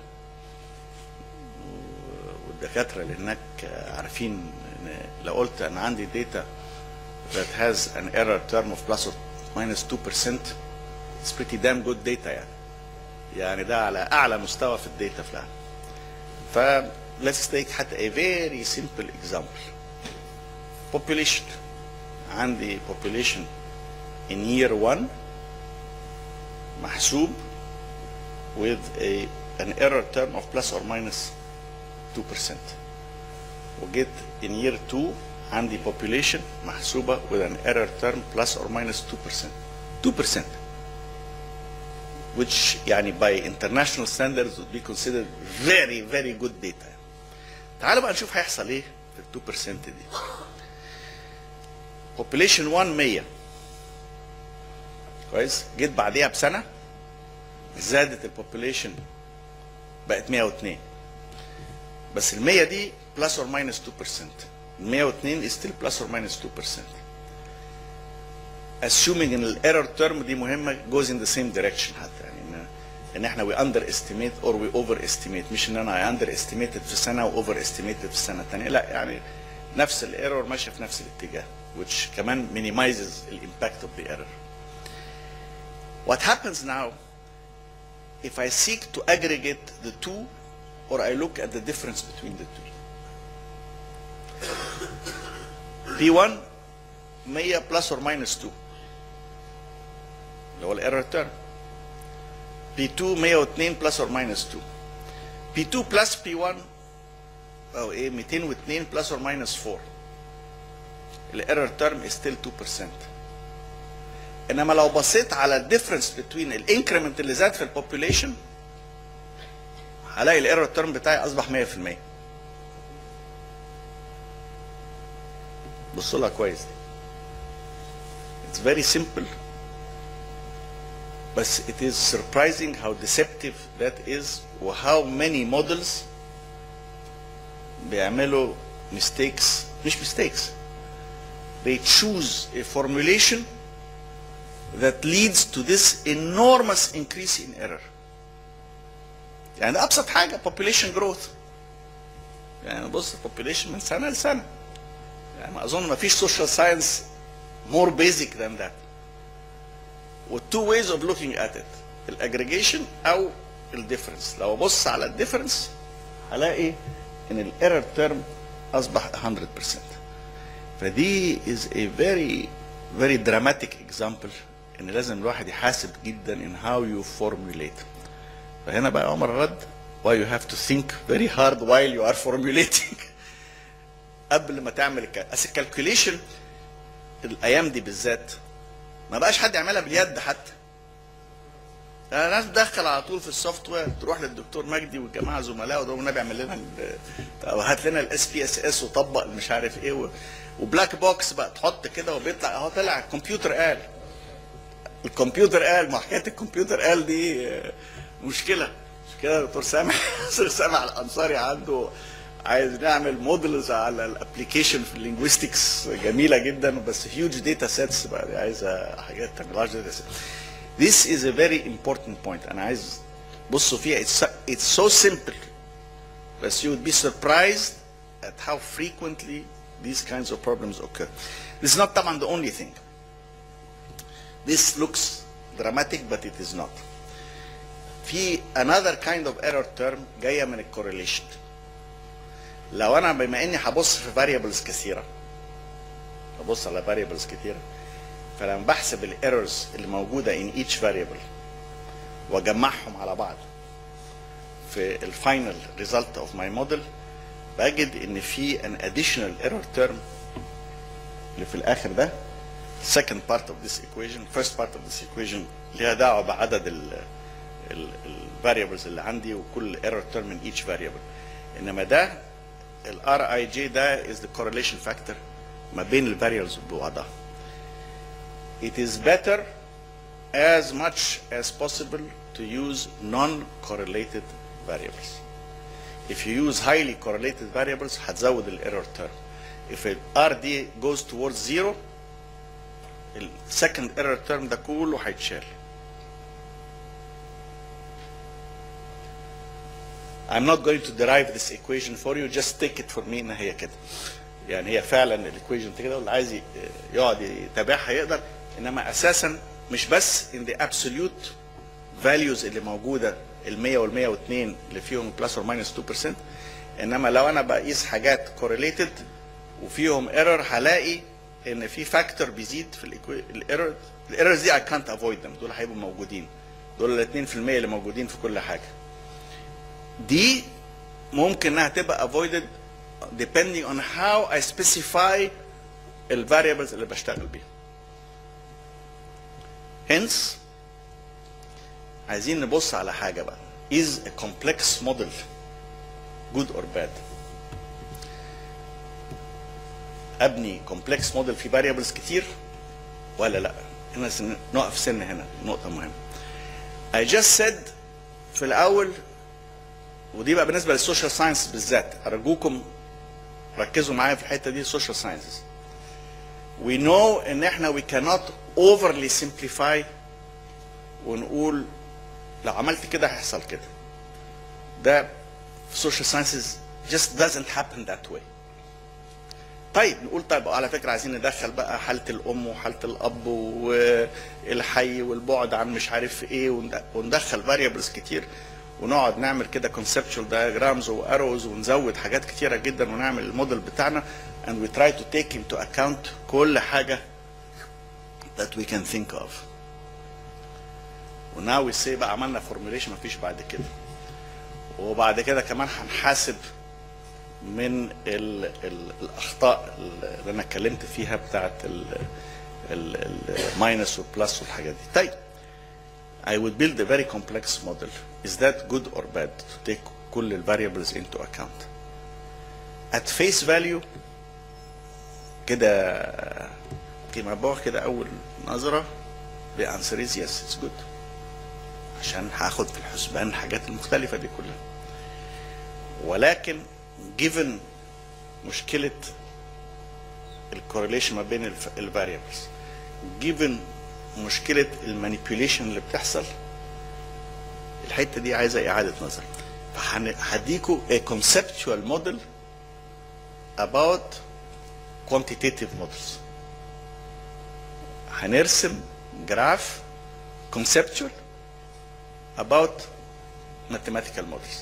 والدكاتره اللي هناك عارفين ان لو قلت انا عندي data that has an error term of plus or minus 2% it's pretty damn good data يعني يعني ده على اعلى مستوى في الداتا في العالم ف let's take حتى a very simple example population عندي population in year 1 محسوب with a an error term of plus or minus 2% وجيت in year 2 عندي population محسوبة with an error term plus or minus 2% 2% which يعني by international standards would be considered very very good data تعالوا بقى نشوف هيحصل ايه في ال 2% دي population 1 100 كويس جيت بعديها بسنة زادت البوبوليشن بقت 102 بس ال 100 دي بلس اور ماينس 2% ال 102 is still plus or minus 2% assuming ان الايرور تيرم دي مهمه goes in the same direction حتى يعني ان ان احنا we underestimate or we overestimate مش ان انا I underestimated في سنه و overestimated في السنه الثانيه لا يعني نفس الايرور ماشيه في نفس الاتجاه which كمان minimizes the impact of the error. What happens now if I seek to aggregate the two or I look at the difference between the two? P1 100 plus or minus 2 اللي هو الايرور تيرم P2 102 plus or minus 2 P2 plus P1 او ايه 202 plus or minus 4 الايرور تيرم is still 2% انما لو بصيت على الديفرنس بين الانكريمنت اللي زاد في البوبوليشن هلاقي الايرور تيرم بتاعي اصبح 100% بصوا لها كويس دي It's very simple بس it is surprising how deceptive that is و how many models بيعملوا mistakes مش mistakes they choose a formulation that leads to this enormous increase in error يعني ده ابسط حاجه population growth يعني بص population من سنه لسنه يعني ما اظن ما فيش social science more basic than that with two ways of looking at it الاجريجيشن او الديفرنس لو ابص على الديفرنس هلاقي ان الايرور تيرم اصبح 100% فدي is a very very dramatic example ان لازم الواحد يحاسب جدا in how you formulate فهنا بقى عمر رد why you have to think very hard while you are formulating قبل ما تعمل الكال اصل الكالكوليشن الايام دي بالذات ما بقاش حد يعملها باليد حتى الناس تدخل على طول في السوفت وير تروح للدكتور مجدي والجماعه زملائه وده والنبي اعمل لنا او هات لنا الاس بي اس اس وطبق مش عارف ايه و... وبلاك بوكس بقى تحط كده وبيطلع اهو طلع الكمبيوتر قال الكمبيوتر قال ما حكايه الكمبيوتر قال دي مشكله مش كده يا دكتور سامح دكتور سامح الانصاري عنده عايز نعمل مودلز على الابلكيشن في اللينجويستكس جميله جدا بس هيوج داتا سيتس بقى دي عايزه حاجات تانية لارج داتا سيت This is a very important point انا عايز بصوا فيها it's, so- it's so simple بس you would be surprised at how frequently these kinds of problems occur. This is not طبعا the only thing. This looks dramatic but it is not. في another kind of error term جايه من الكورليشن. لو انا بما اني هبص في variables كثيره ببص على variables كثيره فلما بحسب الايرورز اللي موجوده in each variable واجمعهم على بعض في الفاينل ريزلت اوف ماي موديل بجد ان في ان اديشنال ايرور تيرم اللي في الاخر ده second part of this equation first part of this equation ليها دعوه بعدد ال ال variables اللي عندي وكل error term in each variable انما ده ال RIJ ده is the correlation factor ما بين ال variables ببعضها it is better as much as possible to use non-correlated variables. If you use highly correlated variables هتزود ال error term. If ال RD goes towards zero ال second error term ده كله هيتشال. I'm not going to derive this equation for you just take it for me ان هي كده. يعني هي فعلا الايكويشن كده واللي عايز ي- يقعد يتابعها يقدر انما اساسا مش بس in the absolute values اللي موجوده ال 100 وال 102 اللي فيهم بلس اور ماينس 2% انما لو انا بقيس حاجات correlated وفيهم ايرور هلاقي ان في فاكتور بيزيد في الايرور الايرورز دي I can't avoid them دول هيبقوا موجودين دول ال 2% اللي موجودين في كل حاجه دي ممكن انها تبقى avoided depending on how I specify ال variables اللي بشتغل بيها. Hence عايزين نبص على حاجة بقى. Is a complex model good or bad? أبني complex model في variables كتير ولا لا؟ هنا سن- نقف سن هنا نقطة مهمة. I just said في الأول ودي بقى بالنسبة للسوشيال ساينس بالذات أرجوكم ركزوا معايا في الحته دي social sciences. We know ان احنا we cannot overly simplify ونقول لو عملت كده هيحصل كده. ده في social sciences just doesn't happen that way. طيب نقول طيب على فكره عايزين ندخل بقى حاله الام وحاله الاب والحي والبعد عن مش عارف ايه وند- وندخل فاريبلز كتير ونقعد نعمل كده conceptual diagrams واروز ونزود حاجات كتيره جدا ونعمل الموديل بتاعنا and we try to take into account كل حاجه that we can think of. وناو we say بقى عملنا formulation مفيش بعد كده. وبعد كده كمان هنحاسب من ال ال الاخطاء اللي انا اتكلمت فيها بتاعت الماينس والبلس والحاجات دي طيب I would build a very complex model is that good or bad to take كل ال variables into account at face value كده كما بقول كده اول نظره the answer is yes it's good عشان هاخد في الحسبان الحاجات المختلفه دي كلها ولكن given مشكلة الكورليشن ما بين الفاريبلز given مشكلة المانيبيوليشن اللي بتحصل الحتة دي عايزة إعادة نظر فهديكوا a conceptual model about quantitative models هنرسم جراف conceptual about mathematical models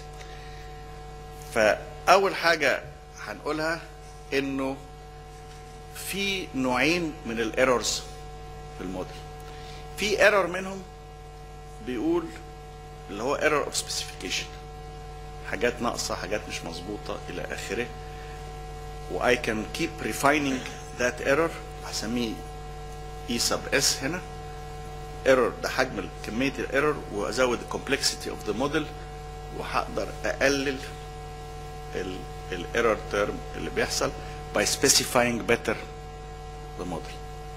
فاول حاجه هنقولها انه في نوعين من الايرورز في الموديل في ايرور منهم بيقول اللي هو ايرور اوف سبيسيفيكيشن حاجات ناقصه حاجات مش مظبوطه الى اخره و I can keep refining that error هسميه E sub S هنا error ده حجم كميه الايرور وازود الكومبلكسيتي اوف ذا موديل وهقدر اقلل الايرور تيرم اللي بيحصل by specifying better the model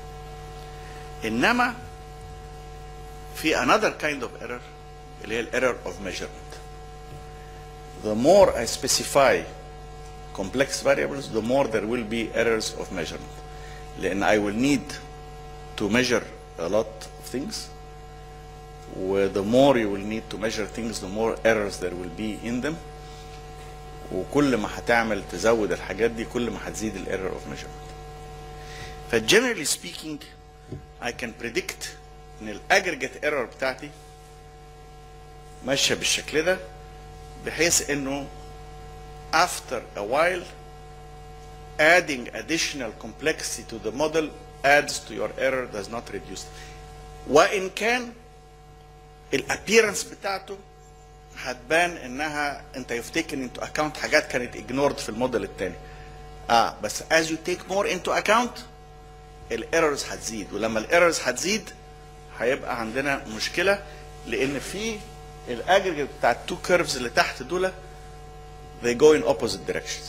انما في another kind of error اللي هي الايرور of measurement the more I specify complex variables the more there will be errors of measurement لان I will need to measure a lot of things و the more you will need to measure things the more errors there will be in them وكل ما هتعمل تزود الحاجات دي كل ما هتزيد الايرور اوف measurement فجنرالي سبيكينج I can predict ان الاجريجيت ايرور بتاعتي ماشيه بالشكل ده بحيث انه after a while adding additional complexity to the model adds to your error does not reduce وان كان الابيرنس بتاعته هتبان انها انت you've taken into account حاجات كانت ignored في الموديل الثاني اه بس as you take more into account الايرورز هتزيد ولما الايرورز هتزيد هيبقى عندنا مشكله لان في الاجريجيت بتاع التو كيرفز اللي تحت دول they go in opposite directions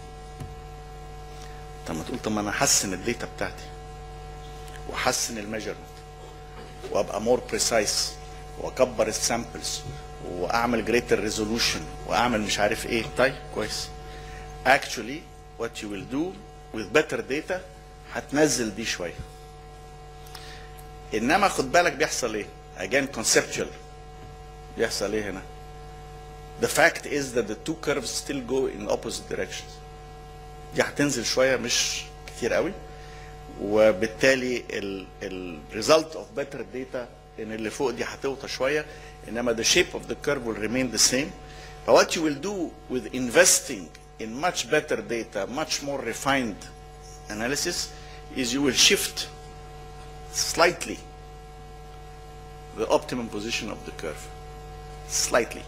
طب ما تقول طب ما انا احسن الداتا بتاعتي واحسن الميجرمنت وابقى مور بريسايز واكبر السامبلز واعمل جريتر ريزولوشن واعمل مش عارف ايه طيب كويس actually what you will do with better data هتنزل دي شويه انما خد بالك بيحصل ايه again conceptual بيحصل ايه هنا the fact is that the two curves still go in opposite directions دي هتنزل شويه مش كتير قوي وبالتالي ال result of better data ان اللي فوق دي هتوطى شويه انما the shape of the curve will remain the same but what you will do with investing in much better data much more refined analysis is you will shift slightly the optimum position of the curve slightly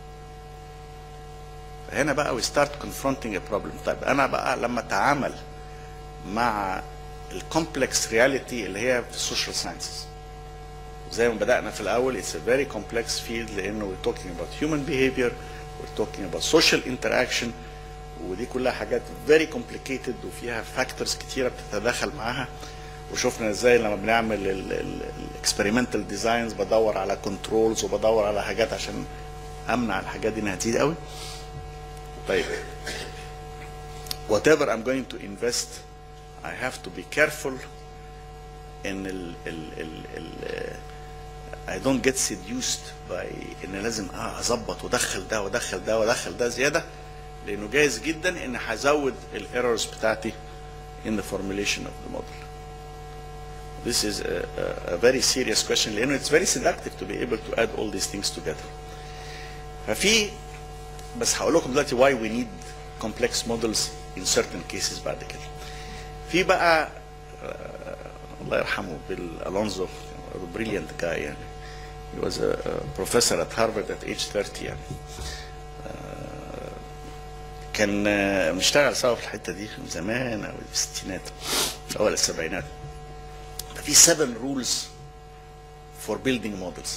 هنا بقى we start confronting a problem طيب انا بقى لما اتعامل مع الكومبلكس رياليتي اللي هي في السوشيال ساينسز زي ما بدأنا في الأول it's a very complex field لأنه we're talking about human behavior we're talking about social interaction ودي كلها حاجات very complicated وفيها فاكتورز كتيرة بتتداخل معاها وشفنا ازاي لما بنعمل الاكسبيرمنتال ديزاينز بدور على كنترولز وبدور على حاجات عشان امنع الحاجات دي انها تزيد قوي طيب whatever I'm going to invest I have to be careful ان ال ال ال ال I don't get seduced by ان لازم اه اظبط وادخل ده وادخل ده وادخل ده زياده لانه جايز جدا ان هزود الايرورز بتاعتي in the formulation of the model. This is a, a, a very serious question لانه it's very seductive to be able to add all these things together. ففي بس هقول لكم دلوقتي why we need complex models in certain cases بعد كده. في بقى الله يرحمه بيل الونزو بريليانت جاي يعني he was a, a professor at Harvard at age 30 يعني آه، كان آه، بنشتغل سوا في الحته دي من زمان او في الستينات في اول السبعينات ففي 7 rules for building models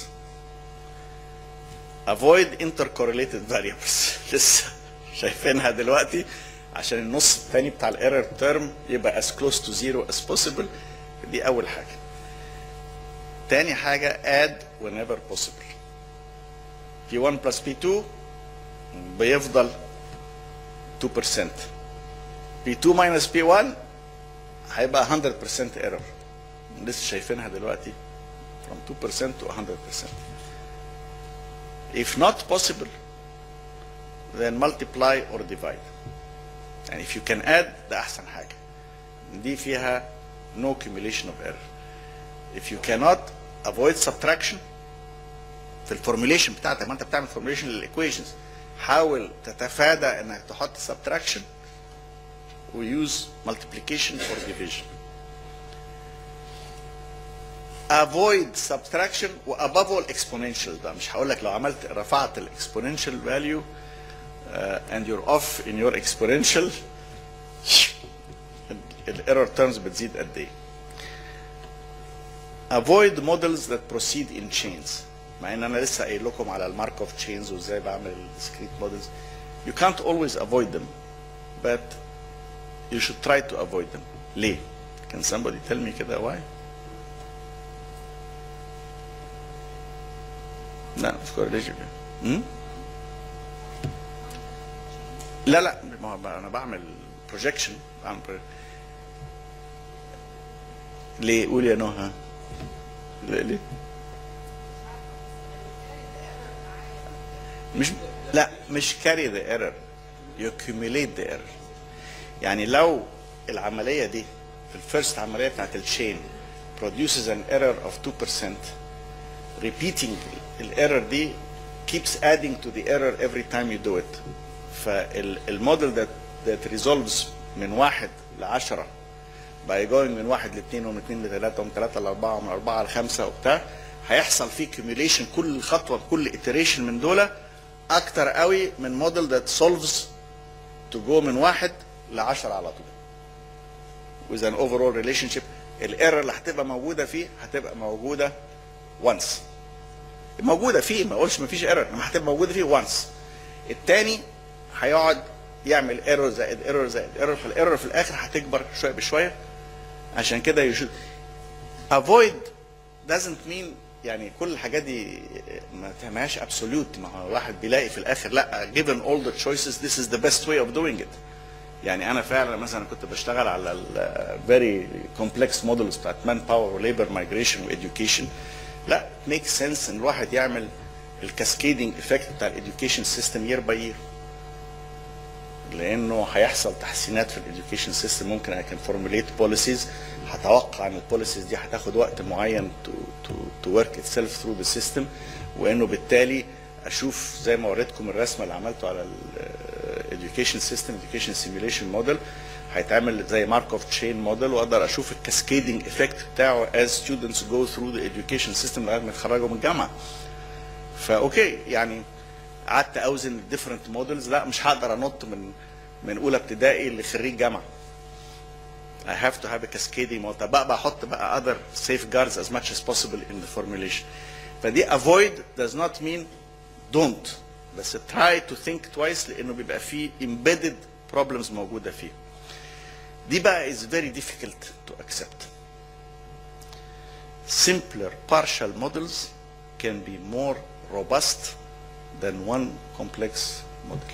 avoid intercorrelated variables لسه شايفينها دلوقتي عشان النص الثاني بتاع الايرور تيرم يبقى as close to zero as possible دي اول حاجه تاني حاجه add whenever possible P1 plus P2 بيفضل 2% P2 minus P1 هيبقى 100% error لسه شايفينها دلوقتي from 2% to 100% if not possible then multiply or divide يعني if you can add ده احسن حاجه دي فيها no accumulation of error if you cannot avoid subtraction في الفورميليشن بتاعتك ما انت بتعمل فورميليشن للايكويشنز حاول تتفادى انك تحط subtraction ويوز multiplication or division avoid subtraction وabove all exponential ده مش هقول لك لو عملت رفعت الاكسبوننشال value uh, and you're off in your exponential الايرور terms بتزيد قد ايه avoid models that proceed in chains مع ان انا لسه قايل لكم على المارك اوف تشينز وازاي بعمل الديسكريت مودلز you can't always avoid them but you should try to avoid them ليه can somebody tell me كده why لا of course ليش hmm? لا لا ما هو انا بعمل بروجيكشن بعمل project. ليه قول يا نهى ليه ليه مش لا مش carry the error you accumulate the error يعني لو العملية دي في الفيرست عملية بتاعت الشين produces an error of 2% repeating الايرور دي keeps adding to the error every time you do it فالموديل that that resolves من واحد لعشرة by going من واحد لاثنين ومن اثنين لثلاثة ومن ثلاثة لأربعة ومن أربعة لخمسة وبتاع هيحصل فيه accumulation كل خطوة كل iteration من دول أكتر قوي من موديل that solves to go من واحد لعشرة على طول with an overall relationship الايرور اللي هتبقى موجودة فيه هتبقى موجودة once موجوده فيه ما اقولش ما فيش ايرور انما هتبقى موجوده فيه وانس الثاني هيقعد يعمل ايرور زائد ايرور زائد ايرور فالايرور في الاخر هتكبر شويه بشويه عشان كده you should avoid doesn't mean يعني كل الحاجات دي ما تعملهاش absolute ما هو الواحد بيلاقي في الاخر لا given all the choices this is the best way of doing it يعني انا فعلا مثلا كنت بشتغل على ال very complex models بتاعت man power labor migration education لا ميك سنس ان الواحد يعمل الكاسكيدنج افكت بتاع الاديوكيشن سيستم يير باي يير لانه هيحصل تحسينات في الاديوكيشن سيستم ممكن اي كان فورمulate بوليسيز هتوقع ان البوليسيز دي هتاخد وقت معين تو تو تو ورك اتسيلف ثرو ذا سيستم وانه بالتالي اشوف زي ما وريتكم الرسمه اللي عملته على الاديوكيشن سيستم education سيميوليشن موديل هيتعمل زي ماركوف تشين موديل واقدر اشوف الكاسكيدنج افكت بتاعه as students go through the education system لغايه ما يتخرجوا من الجامعه. فاوكي يعني قعدت اوزن الديفرنت موديلز لا مش هقدر انط من من اولى ابتدائي لخريج جامعه. I have to have a cascading model بقى بحط بقى other safeguards as much as possible in the formulation. فدي avoid does not mean don't بس try to think twice لانه بيبقى فيه embedded problems موجوده فيه. دي بقى is very difficult to accept. Simpler partial models can be more robust than one complex model.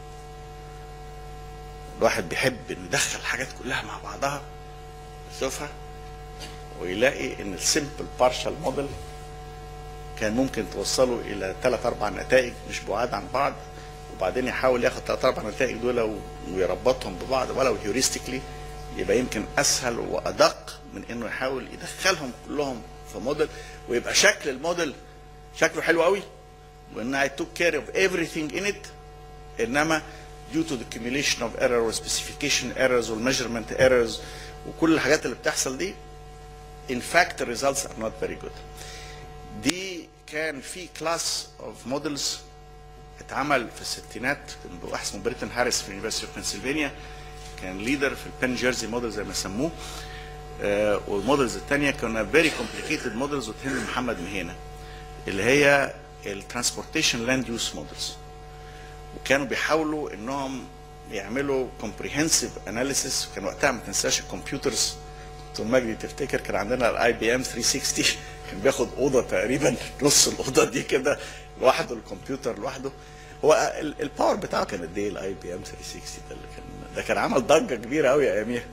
الواحد بيحب انه يدخل الحاجات كلها مع بعضها يشوفها ويلاقي ان السيمبل بارشال موديل كان ممكن توصله الى ثلاث اربع نتائج مش بعاد عن بعض وبعدين يحاول ياخد ثلاث اربع نتائج دول ويربطهم ببعض ولو هيوريستيكلي يبقى يمكن اسهل وادق من انه يحاول يدخلهم كلهم في موديل ويبقى شكل الموديل شكله حلو قوي وان I took care of everything in it انما due to the accumulation of error والspecification errors والmeasurement errors وكل الحاجات اللي بتحصل دي in fact the results are not very good. دي كان في كلاس اوف موديلز اتعمل في الستينات كان واحد اسمه بريتن هاريس في يونيفرستي اوف بنسلفانيا كان ليدر في البن جيرزي موديل زي ما سموه آه والموديلز الثانيه كنا فيري كومبليكيتد موديلز وتهم محمد مهينه اللي هي الترانسبورتيشن لاند يوز موديلز وكانوا بيحاولوا انهم يعملوا كومبريهنسيف اناليسيس كان وقتها ما تنساش الكمبيوترز دكتور مجدي تفتكر كان عندنا الاي بي ام 360 كان بياخد اوضه تقريبا نص الاوضه دي كده لوحده الكمبيوتر لوحده هو ال- الباور بتاعه كان قد ايه الاي بي ام 360 ده اللي كان ده كان عمل ضجه كبيره قوي اياميها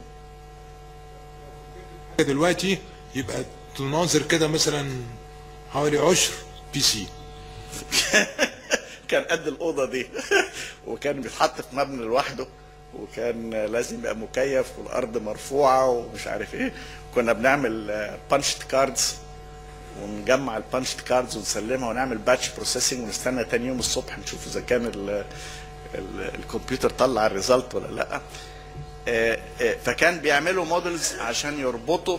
دلوقتي يبقى تناظر كده مثلا حوالي عشر بي سي كان قد الاوضه دي وكان بيتحط في مبنى لوحده وكان لازم يبقى مكيف والارض مرفوعه ومش عارف ايه كنا بنعمل بانشت كاردز ونجمع البانشت كاردز ونسلمها ونعمل باتش بروسيسنج ونستنى تاني يوم الصبح نشوف اذا كان ال ال الكمبيوتر طلع الريزلت ولا لا آه، آه، فكان بيعملوا موديلز عشان يربطوا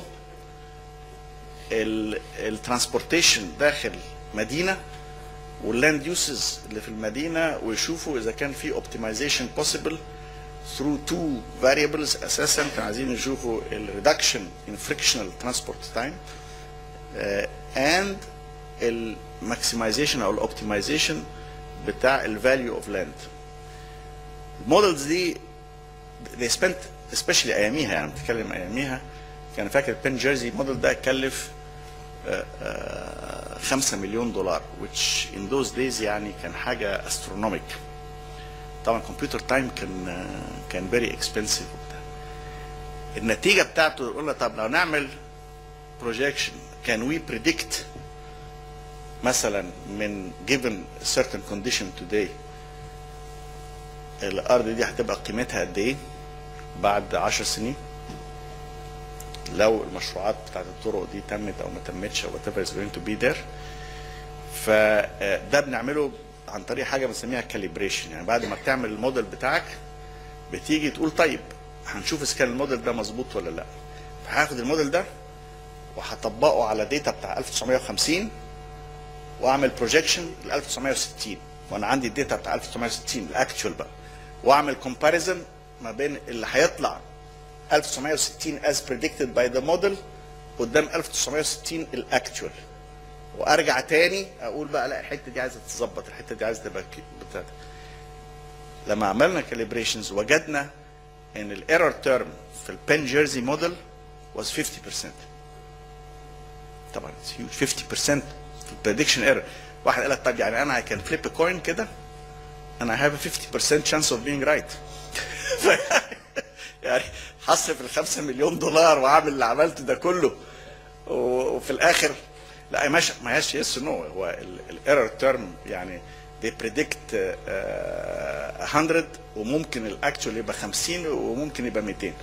الترانسبورتيشن داخل مدينه واللاند يوسز اللي في المدينه ويشوفوا اذا كان في اوبتمايزيشن بوسيبل through two variables اساسا كانوا عايزين يشوفوا الريدكشن in frictional transport time uh, and الماكسمايزيشن او الاوبتمايزيشن بتاع الفاليو اوف لاند المودلز دي they spent especially اياميها يعني بتكلم اياميها كان فاكر بن جيرزي موديل ده كلف 5 مليون دولار which in those days يعني كان حاجه astronomic طبعا كمبيوتر تايم كان كان فيري اكسبنسيف وبتاع النتيجه بتاعته قلنا طب لو نعمل بروجيكشن كان وي بريدكت مثلا من given a certain condition today الارض دي هتبقى قيمتها قد ايه بعد 10 سنين لو المشروعات بتاعت الطرق دي تمت او ما تمتش او whatever is going to be there فده بنعمله عن طريق حاجه بنسميها كاليبريشن يعني بعد ما بتعمل الموديل بتاعك بتيجي تقول طيب هنشوف اذا كان الموديل ده مظبوط ولا لا فهاخد الموديل ده وهطبقه على داتا بتاع 1950 واعمل بروجيكشن ل 1960 وانا عندي الداتا بتاع 1960 الاكتشوال بقى واعمل كومباريزن ما بين اللي هيطلع 1960 as predicted by the model قدام 1960 الاكتشوال وارجع تاني اقول بقى لا الحته دي عايزه تتظبط الحته دي عايزه تبقى كي- بتاعت لما عملنا كاليبريشنز وجدنا ان الايرور تيرم في البن جيرزي موديل was 50% طبعا it's huge 50% في البريدكشن ايرور واحد قال لك طب يعني انا I can flip a coin كده and I have a 50% chance of being right يعني هصرف ال 5 مليون دولار واعمل اللي عملته ده كله و- وفي الاخر لا مش ما هياش يس نو هو الايرور تيرم يعني they predict uh, 100 وممكن الاكتشوال يبقى 50 وممكن يبقى 200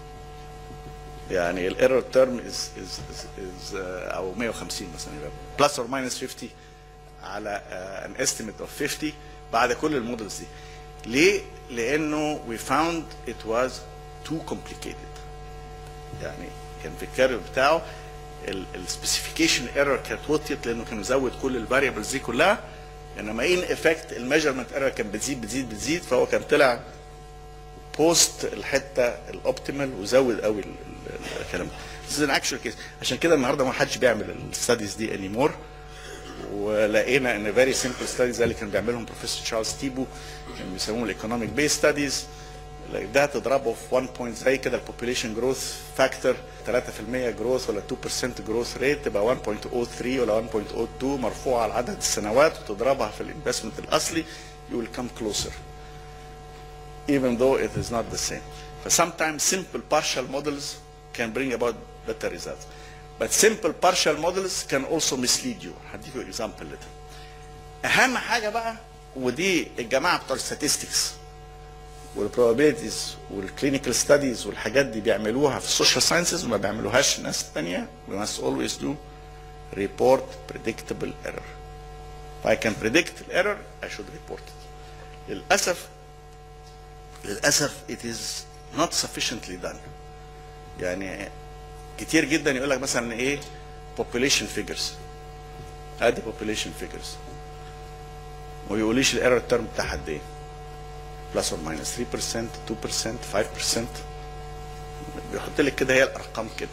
يعني الايرور تيرم از از از او 150 مثلا يبقى بلس اور ماينس 50 على ان استيميت اوف 50 بعد كل المودلز دي ليه؟ لانه we found it was too complicated يعني كان في الكارير بتاعه السبيسيفيكيشن ايرور كانت وطيت لانه كان مزود كل الفاريبلز دي كلها انما ان افكت الميجرمنت ايرور كان بتزيد بتزيد بتزيد فهو كان طلع بوست الحته الاوبتيمال وزود قوي ال- ال- الكلام ده. This is an actual case عشان كده النهارده ما حدش بيعمل الستاديز دي اني مور ولقينا ان فيري سمبل ستاديز اللي كان بيعملهم بروفيسور تشارلز تيبو كانوا بيسموهم الايكونوميك بيس ستاديز ده تضربه في 1 بوينت زي كده البوبوليشن جروث فاكتور 3% جروث ولا 2% جروث ريت تبقى 1.03 ولا 1.02 مرفوعه على عدد السنوات وتضربها في الانفستمنت الاصلي you will come closer even though it is not the same. But sometimes simple partial models can bring about better results. But simple partial models can also mislead you. هديكوا example لده. أهم حاجة بقى ودي الجماعة بتوع الستاتستكس والبروبابيلتيز والكلينيكال ستاديز والحاجات دي بيعملوها في السوشيال ساينسز وما بيعملوهاش ناس تانية we must always do report predictable error. If I can predict the error I should report it. للأسف للاسف it is not sufficiently done يعني كتير جدا يقول لك مثلا ايه population figures ادي population figures وما يقوليش الايرور تيرم بتاعها قد ايه بلس اور ماينس 3% 2% 5% بيحط لك كده هي الارقام كده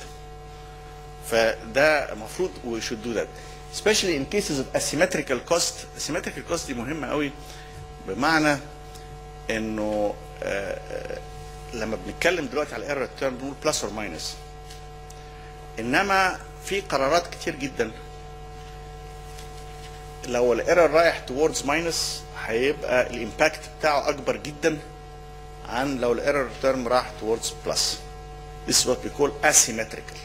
فده المفروض we should do that especially in cases of asymmetrical cost asymmetrical cost دي مهمه قوي بمعنى انه آه، آه، لما بنتكلم دلوقتي على الايرور تيرم بنقول بلس اور ماينس انما في قرارات كتير جدا لو الايرور رايح towards ماينس هيبقى الامباكت بتاعه اكبر جدا عن لو الايرور تيرم راح towards بلس This is what we call asymmetrical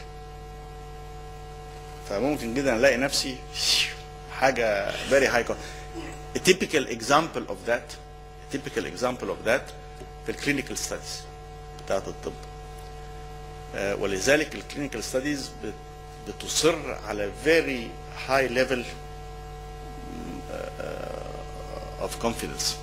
فممكن جدا الاقي نفسي حاجه very high cost. A typical example of that a typical example of that في الكلينيكال ستاديز بتاعت الطب آه، ولذلك الكلينيكال ستاديز بتصر على very high level of confidence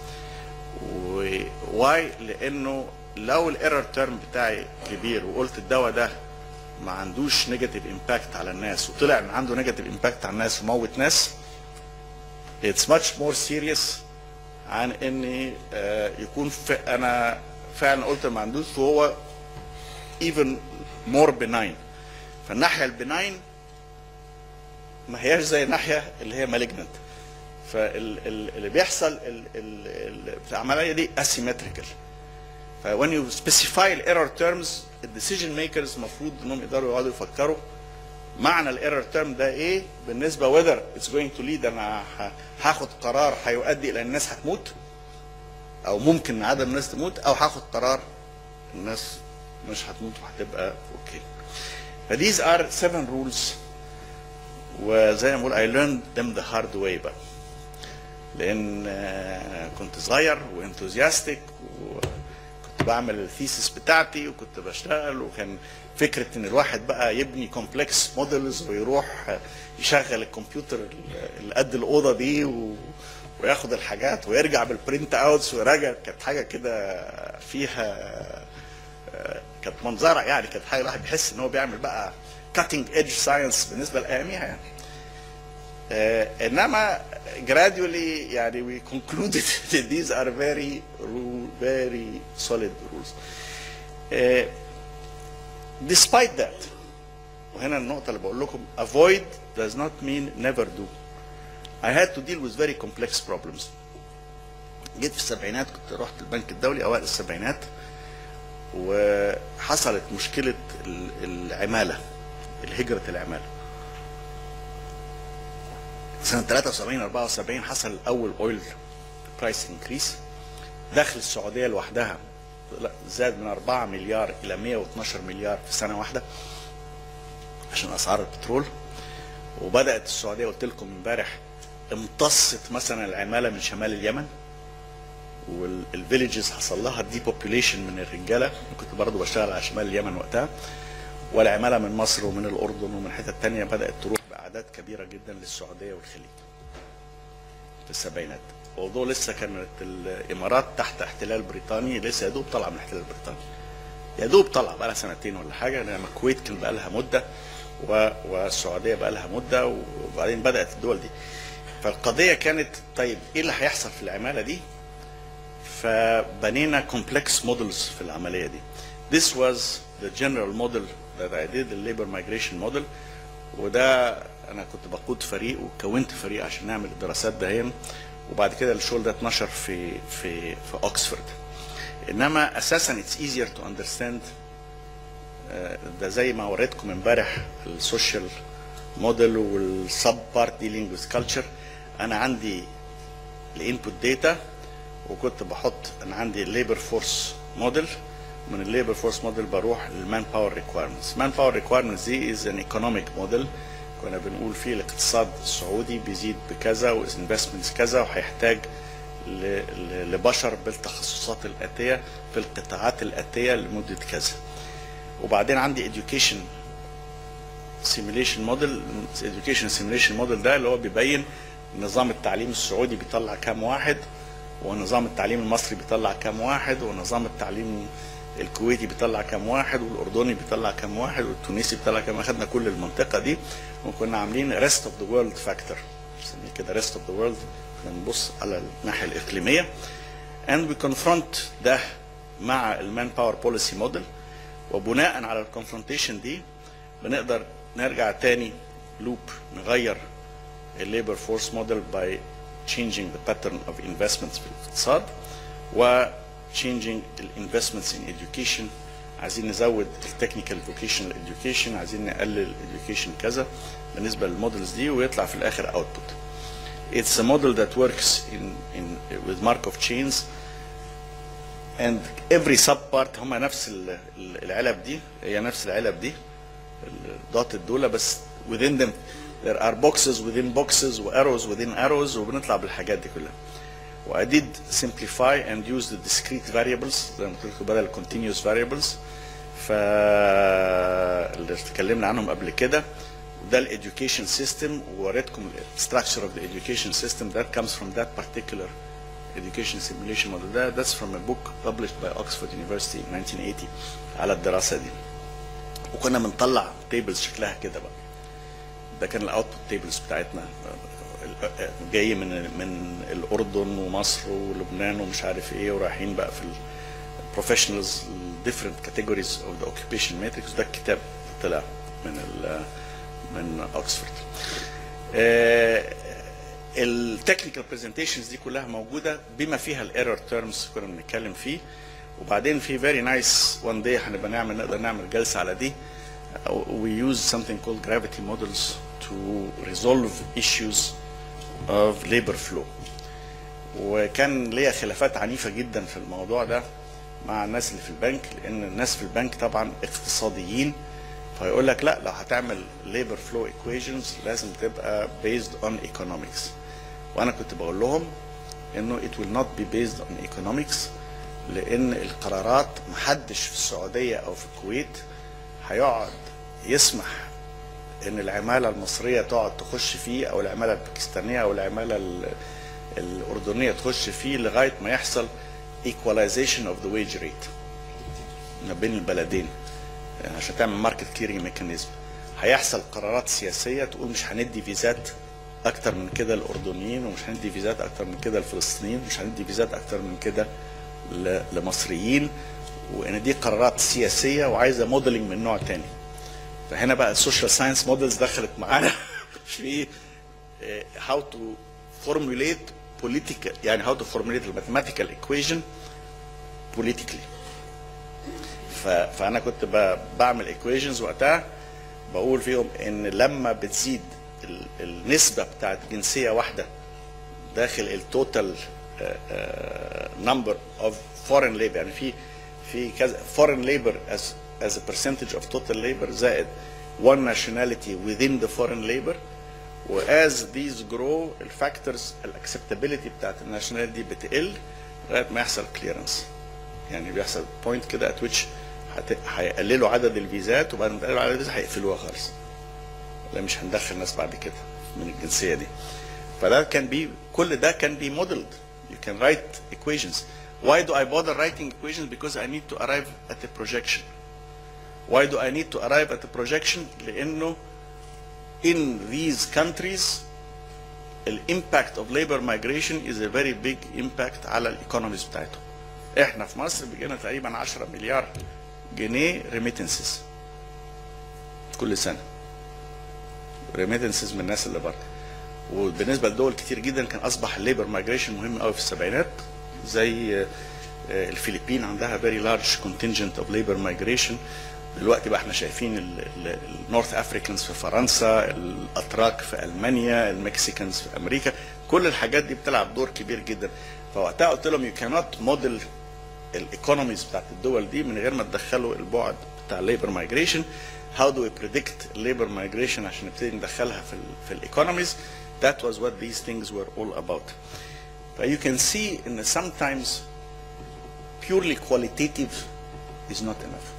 واي لانه لو الايرور تيرم بتاعي كبير وقلت الدواء ده ما عندوش نيجاتيف امباكت على الناس وطلع ان عنده نيجاتيف امباكت على الناس وموت ناس it's much more serious عن اني آه، يكون ف... انا فعلا قلت ما عندوش وهو even more benign فالناحيه البناين ما هياش زي الناحيه اللي هي malignant فاللي بيحصل ال- ال- ال- في العمليه دي asymmetrical ف when you specify ال error terms ال decision makers المفروض انهم يقدروا يقعدوا يفكروا معنى الايرور تيرم ده ايه بالنسبه whether it's going to lead انا ه- هاخد قرار هيؤدي الى الناس هتموت او ممكن ان عدد الناس تموت او هاخد قرار الناس مش هتموت وهتبقى اوكي فthese are seven rules وزي ما بقول I learned them the hard way بقى لان آه، كنت صغير وانثوزياستيك وكنت بعمل الثيسس بتاعتي وكنت بشتغل وكان فكره ان الواحد بقى يبني كومبلكس موديلز ويروح آه، يشغل الكمبيوتر اللي قد الاوضه دي و... وياخد الحاجات ويرجع بالبرنت اوتس ويراجع كانت حاجه كده فيها آه، كانت منظره يعني كانت حاجه الواحد بيحس ان هو بيعمل بقى كاتنج ايدج ساينس بالنسبه لاياميها يعني آه، انما gradually يعني we concluded that these are very rule, very solid rules. آه، despite that وهنا النقطة اللي بقول لكم avoid does not mean never do. I had to deal with very complex problems. جيت في السبعينات كنت رحت البنك الدولي اوائل السبعينات وحصلت مشكلة ال- العمالة الهجرة العمالة سنة 73 74 حصل أول أويل برايس انكريس دخل السعودية لوحدها لا، زاد من 4 مليار إلى 112 مليار في سنة واحدة عشان أسعار البترول وبدأت السعودية قلت لكم امبارح امتصت مثلا العمالة من شمال اليمن والفيليجز حصل لها دي بوبوليشن من الرجاله كنت برضه بشتغل على شمال اليمن وقتها والعماله من مصر ومن الاردن ومن حتت تانية بدات تروح باعداد كبيره جدا للسعوديه والخليج في السبعينات موضوع لسه كانت الامارات تحت احتلال بريطاني لسه يا دوب طالعه من الاحتلال البريطاني يا دوب طالعه بقى لها سنتين ولا حاجه لان الكويت كان بقى لها مده و- والسعوديه بقى لها مده وبعدين بدات الدول دي فالقضيه كانت طيب ايه اللي هيحصل في العماله دي فبنينا complex models في العملية دي. This was the general model that I did, the labor migration model. وده أنا كنت بقود فريق وكونت فريق عشان نعمل الدراسات دهين وبعد كده الشغل ده اتنشر في في في اوكسفورد. انما اساسا it's easier to understand آه، ده زي ما وريتكم امبارح السوشيال موديل والسب بارت ديلينج وذ كلتشر انا عندي الانبوت داتا وكنت بحط انا عندي الليبر فورس موديل من الليبر فورس موديل بروح للمان باور ريكويرمنتس مان باور ريكويرمنتس دي از ان ايكونوميك موديل كنا بنقول فيه الاقتصاد السعودي بيزيد بكذا وانفستمنتس كذا وهيحتاج ل- ل- لبشر بالتخصصات الاتيه في القطاعات الاتيه لمده كذا وبعدين عندي education سيميليشن موديل education سيميليشن موديل ده اللي هو بيبين نظام التعليم السعودي بيطلع كام واحد ونظام التعليم المصري بيطلع كام واحد ونظام التعليم الكويتي بيطلع كام واحد والاردني بيطلع كام واحد والتونسي بيطلع كام واحد خدنا كل المنطقه دي وكنا عاملين ريست اوف ذا وورلد فاكتور بنسميه كده ريست اوف ذا وورلد كنا بنبص على الناحيه الاقليميه and we confront ده مع المان باور بوليسي موديل وبناء على الكونفرونتيشن دي بنقدر نرجع تاني لوب نغير الليبر فورس موديل باي changing the pattern of investments في الاقتصاد و changing الانفستمنتس in education عايزين نزود التكنيكال vocational education عايزين نقلل education كذا بالنسبه للمودلز دي ويطلع في الاخر output. It's a model that works in, in with Markov chains and every subpart هم نفس ال- ال- العلب دي هي نفس العلب دي الدوتد دول بس within them there are boxes within boxes و arrows within arrows وبنطلع بالحاجات دي كلها. و I did simplify and use the discrete variables زي ما قلت لكم بدل ال continuous variables ف اللي اتكلمنا عنهم قبل كده وده الeducation system ووريتكم ال structure of the education system that comes from that particular education simulation model ده that's from a book published by Oxford University in 1980 على الدراسة دي وكنا بنطلع تيبلز شكلها كده بقى ده كان الاوتبوت تيبلز بتاعتنا جاي من من الاردن ومصر ولبنان ومش عارف ايه ورايحين بقى في البروفيشنالز different categories of the occupation matrix ده الكتاب طلع من ال من اوكسفورد التكنيكال برزنتيشنز دي كلها موجوده بما فيها الايرور تيرمز كنا بنتكلم فيه وبعدين في فيري نايس وان داي هنبقى نعمل نقدر نعمل جلسه على دي we use something called gravity models to resolve issues of labor flow وكان ليا خلافات عنيفه جدا في الموضوع ده مع الناس اللي في البنك لان الناس في البنك طبعا اقتصاديين فيقول لك لا لو هتعمل labor flow equations لازم تبقى based on economics وانا كنت بقول لهم انه it will not be based on economics لان القرارات محدش في السعوديه او في الكويت هيقعد يسمح ان العماله المصريه تقعد تخش فيه او العماله الباكستانيه او العماله ال- الاردنيه تخش فيه لغايه ما يحصل equalization of the wage rate ما بين البلدين يعني عشان تعمل ماركت كليرنج ميكانيزم هيحصل قرارات سياسيه تقول مش هندي فيزات اكتر من كده للاردنيين ومش هندي فيزات اكتر من كده للفلسطينيين ومش هندي فيزات اكتر من كده ل- لمصريين وان دي قرارات سياسيه وعايزه موديلنج من نوع تاني فهنا بقى السوشيال ساينس مودلز دخلت معانا في هاو تو فورمulate political يعني how to formulate the mathematical equation politically ف- فانا كنت ب- بعمل equations وقتها بقول فيهم ان لما بتزيد ال- النسبه بتاعت جنسيه واحده داخل التوتال نمبر اوف فورين ليبر يعني في في كذا فورين ليبر as as a percentage of total labor زائد one nationality within the foreign labor واز these grow الفاكتورز الاكسبتابيلتي بتاعت الناشوناليتي دي بتقل لغايه ما يحصل كليرنس يعني بيحصل بوينت كده ات ويتش هيقللوا عدد الفيزات وبعد ما يقللوا عدد الفيزات هيقفلوها خالص لا مش هندخل ناس بعد كده من الجنسيه دي فده كان بي كل ده كان بي modeled you can write equations why do I bother writing equations because I need to arrive at a projection why do I need to arrive at a projection لانه in these countries the impact of labor migration is a very big impact على الايكونوميز بتاعتهم احنا في مصر بيجينا تقريبا 10 مليار جنيه ريميتنسز كل سنه ريميتنسز من الناس اللي بره وبالنسبه لدول كتير جدا كان اصبح الليبر مايجريشن مهم قوي في السبعينات زي آه، الفلبين عندها very large contingent of labor migration دلوقتي بقى احنا شايفين النورث افريكانز في فرنسا الاتراك في المانيا المكسيكانز في امريكا كل الحاجات دي بتلعب دور كبير جدا فوقتها قلت لهم يو كانوت موديل الايكونوميز بتاعت الدول دي من غير ما تدخلوا البعد بتاع الليبر مايجريشن هاو دو وي بريدكت الليبر مايجريشن عشان نبتدي ندخلها في ال في الايكونوميز that was what these things were all about ف you can see ان sometimes purely qualitative is not enough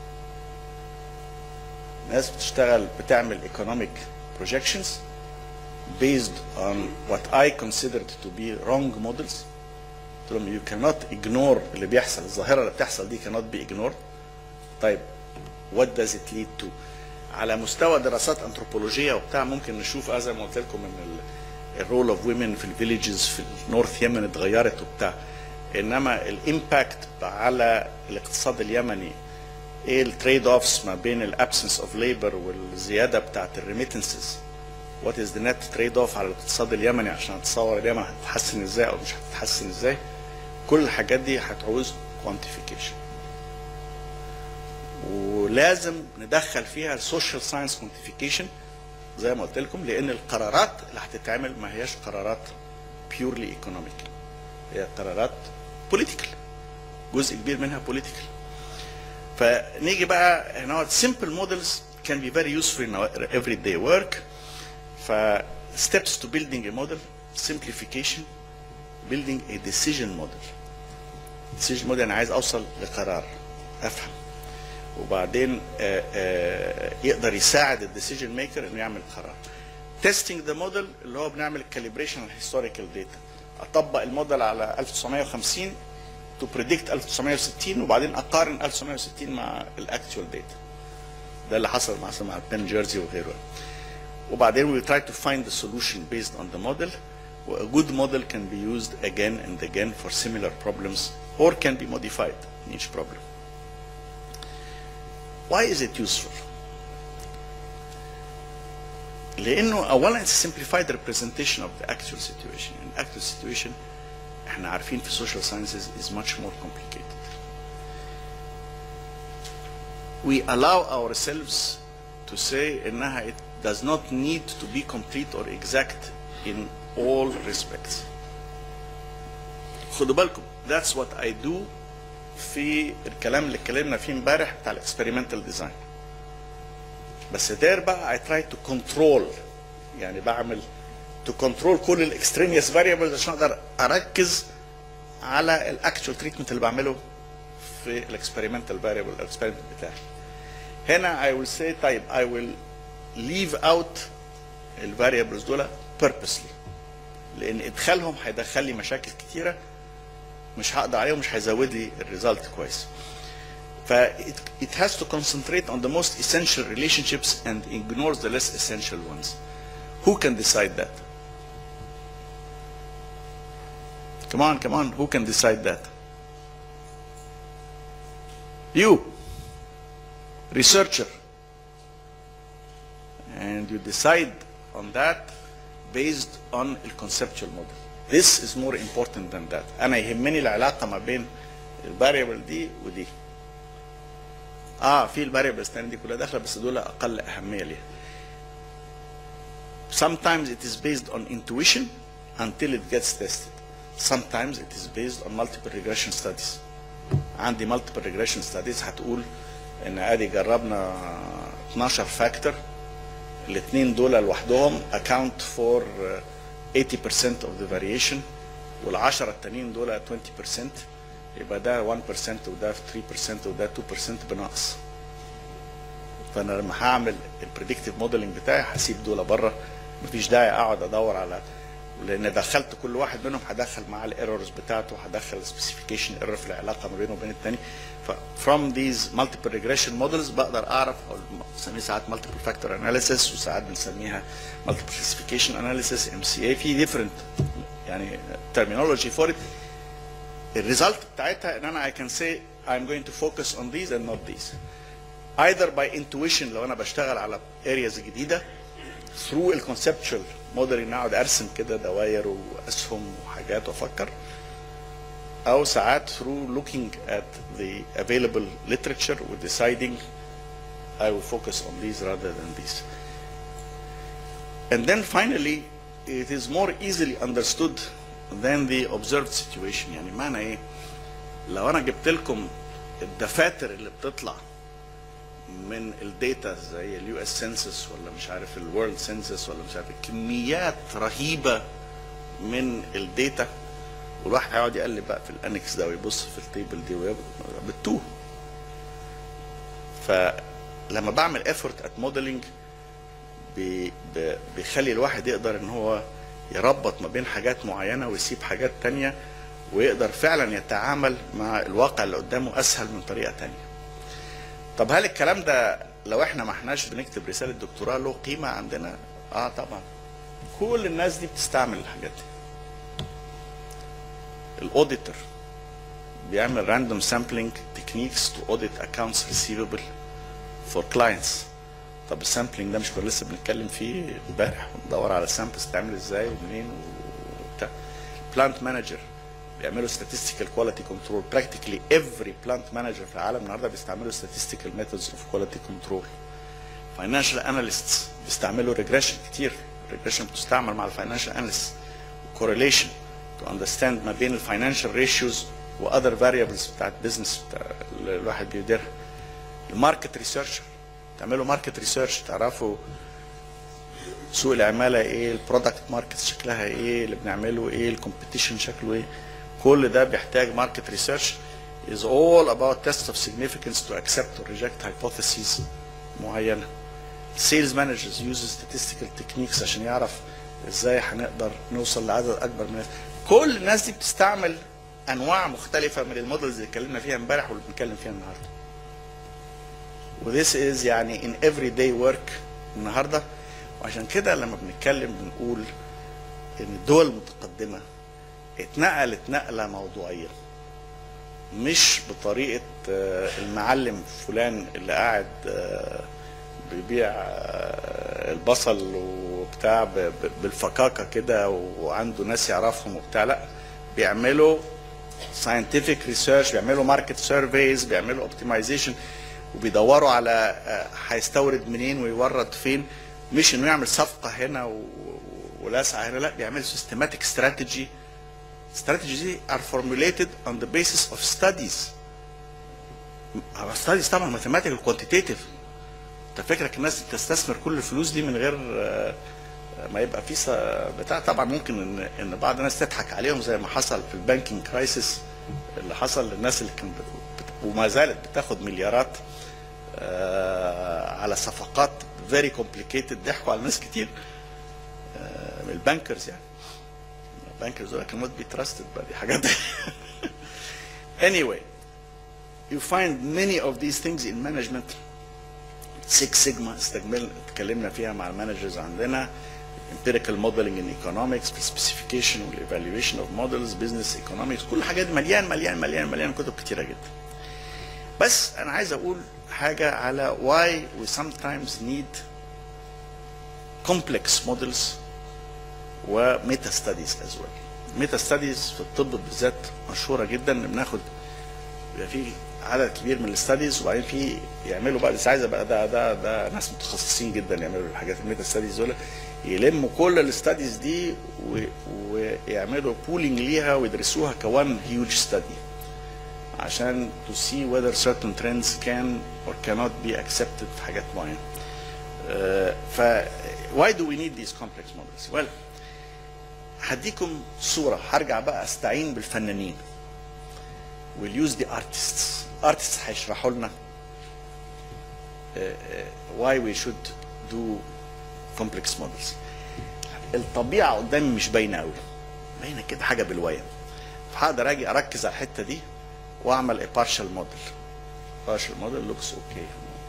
ناس بتشتغل بتعمل economic projections based on what I considered to be wrong models قلت لهم you cannot ignore اللي بيحصل الظاهرة اللي بتحصل دي cannot be ignored طيب what does it lead to على مستوى دراسات انثروبولوجيه وبتاع ممكن نشوف اه زي ما قلت لكم ان الرول اوف ويمن في الفيليجز في النورث يمن اتغيرت وبتاع انما الامباكت على الاقتصاد اليمني ايه التريد اوفس ما بين الابسنس اوف ليبر والزياده بتاعت الريميتنسز وات از ذا نت تريد اوف على الاقتصاد اليمني عشان اتصور اليمن هتتحسن ازاي او مش هتتحسن ازاي كل الحاجات دي هتعوز كوانتيفيكيشن ولازم ندخل فيها السوشيال ساينس كوانتيفيكيشن زي ما قلت لكم لان القرارات اللي هتتعمل ما هياش قرارات بيورلي ايكونوميك هي قرارات بوليتيكال جزء كبير منها بوليتيكال فنيجي بقى هنا simple models can be very useful in our everyday work ف steps to building a model simplification building a decision model decision model انا عايز اوصل لقرار افهم وبعدين آه، آه، يقدر يساعد الديسيجن ميكر انه يعمل قرار تيستنج ذا موديل اللي هو بنعمل الكاليبريشن الهيستوريكال داتا اطبق الموديل على 1950 تو بريدكت 1960 وبعدين اقارن 1960 مع الاكتوال داتا ده اللي حصل مثلا مع البن جيرزي وغيره وبعدين we try to find the solution based on the model a good model can be used again and again for similar problems or can be modified in each problem Why is it useful? لانه اولا it's a simplified representation of the actual situation. And actual situation احنا عارفين في social sciences is much more complicated. We allow ourselves to say انها it does not need to be complete or exact in all respects. خدوا بالكم that's what I do في الكلام اللي اتكلمنا فيه امبارح بتاع الاكسبيرمنتال ديزاين بس دير بقى I try to control يعني بعمل to control كل الاكسترينيوس variables عشان اقدر اركز على الاكتشوال تريتمنت اللي بعمله في الاكسبيرمنتال فاريبل الاكسبيرمنت بتاعي هنا I will say طيب I will leave out الفاريبلز دول purposely لان ادخالهم هيدخل لي مشاكل كتيره مش هقدر عليهم مش هيزود لي الريزلت كويس ف it, it has to concentrate on the most essential relationships and ignores the less essential ones who can decide that come on come on who can decide that you researcher and you decide on that based on the conceptual model. This is more important than that. أنا يهمني العلاقة ما بين الفاريبل دي ودي. اه في الفاريبلز الثانية دي كلها داخلة بس دول أقل أهمية ليها. Sometimes it is based on intuition until it gets tested. Sometimes it is based on multiple regression studies. عندي multiple regression studies هتقول ان ادي جربنا 12 فاكتور الاثنين دول لوحدهم account for uh, 80% of the variation والعشرة التانيين دول 20% يبقى ده 1% وده 3% وده 2% بنقص فانا لما هعمل البريدكتيف موديلنج بتاعي هسيب دول بره مفيش داعي اقعد ادور على لان دخلت كل واحد منهم هدخل معاه الايرورز بتاعته هدخل السبيسيفيكيشن ايرور في العلاقه ما بينه وبين الثاني ف from these multiple regression models بقدر اعرف او بنسميها ساعات multiple factor analysis وساعات بنسميها multiple classification analysis MCA في different يعني terminology for it الريزلت بتاعتها ان انا I can say I'm going to focus on these and not these either by intuition لو انا بشتغل على areas جديده through الكونسبتشوال موديلنج اقعد ارسم كده دواير واسهم وحاجات وافكر او ساعات through looking at the available literature و deciding I will focus on these rather than these. And then finally it is more easily understood than the observed situation يعني معنى ايه؟ لو انا جبت لكم الدفاتر اللي بتطلع من الداتا زي اليو اس سنسس ولا مش عارف الورلد سنسس ولا مش عارف كميات رهيبه من الداتا والواحد هيقعد يقلب بقى في الانكس ده ويبص في التيبل دي ويب- بتوه فلما بعمل ايفورت ات موديلنج بيخلي الواحد يقدر ان هو يربط ما بين حاجات معينه ويسيب حاجات تانية ويقدر فعلا يتعامل مع الواقع اللي قدامه اسهل من طريقه تانية طب هل الكلام ده لو احنا ما احناش بنكتب رساله دكتوراه له قيمه عندنا؟ اه طبعا. كل الناس دي بتستعمل الحاجات دي. الاوديتور بيعمل راندوم سامبلينج تكنيكس تو اوديت اكونتس ريسيفبل فور كلاينتس. طب السامبلينج ده مش كنا لسه بنتكلم فيه امبارح وندور على السامبلز تعمل ازاي ومنين وبتاع. بلانت مانجر بيعملوا statistical quality control practically every plant manager في العالم النهارده بيستعملوا statistical methods of quality control financial analysts بيستعملوا regression كتير regression بتستعمل مع الفاينانشال analysts correlation to understand ما بين الفاينانشال ratios و other variables بتاعت business بتاع اللي الواحد بيديرها الماركت ريسيرش تعملوا ماركت ريسيرش تعرفوا سوق العماله ايه البرودكت ماركت شكلها ايه اللي بنعمله ايه الكومبيتيشن شكله ايه كل ده بيحتاج ماركت ريسيرش is all about test of significance to accept or reject hypotheses معينه sales managers use statistical techniques عشان يعرف ازاي هنقدر نوصل لعدد اكبر من الناس كل الناس دي بتستعمل انواع مختلفه من المودلز اللي اتكلمنا فيها امبارح واللي بنتكلم فيها النهارده وذيس از يعني in everyday work النهارده وعشان كده لما بنتكلم بنقول ان الدول المتقدمه اتنقلت نقله موضوعيه مش بطريقه آه، المعلم فلان اللي قاعد آه، بيبيع آه، البصل وبتاع ب- ب- بالفكاكه كده وعنده ناس يعرفهم وبتاع لا بيعملوا scientific research بيعملوا market surveys بيعملوا optimization وبيدوروا على آه، هيستورد منين ويورد فين مش انه يعمل صفقه هنا و- ولاسعه هنا لا بيعمل systematic strategy strategies دي are formulated on the basis of studies ستاديز طبعا ماثيماتيكال كوانتيتيف انت فكرك الناس تستثمر كل الفلوس دي من غير آه، ما يبقى في س- بتاع طبعا ممكن ان ان بعض الناس تضحك عليهم زي ما حصل في البانكينج كرايسيس اللي حصل للناس اللي كانت بت- بت- وما زالت بتاخد مليارات آه، على صفقات فيري كومبليكيتد ضحكوا على ناس كتير آه، من البانكرز يعني البانكرز دول كانوا بي تراستد بقى دي حاجات anyway you find many of these things in management Six Sigma استكمل اتكلمنا فيها مع المانجرز عندنا empirical modeling in economics في specification وال evaluation of models business economics كل الحاجات دي مليان مليان مليان مليان كتب كتيرة جدا بس انا عايز اقول حاجة على why we sometimes need complex models وميتا ستاديز as well ميتا ستاديز في الطب بالذات مشهورة جدا إن بناخد بيبقى في عدد كبير من الاستاديز وبعدين في يعملوا بقى بس عايزه بقى ده ده ده ناس متخصصين جدا يعملوا الحاجات الميتا ستاديز دول يلموا كل الاستاديز دي و- ويعملوا بولينج ليها ويدرسوها كوان هيوج ستادي عشان to see whether certain trends can or cannot be accepted في حاجات معينه. آه، ف why do we need these complex models؟ well هديكم صوره هرجع بقى استعين بالفنانين. we'll use the artists. artists هيشرحوا لنا آه، آه، why we should do complex models. الطبيعه قدامي مش باينه قوي. باينه كده حاجه بالويم. فهقدر اجي اركز على الحته دي واعمل a partial model. partial model looks okay.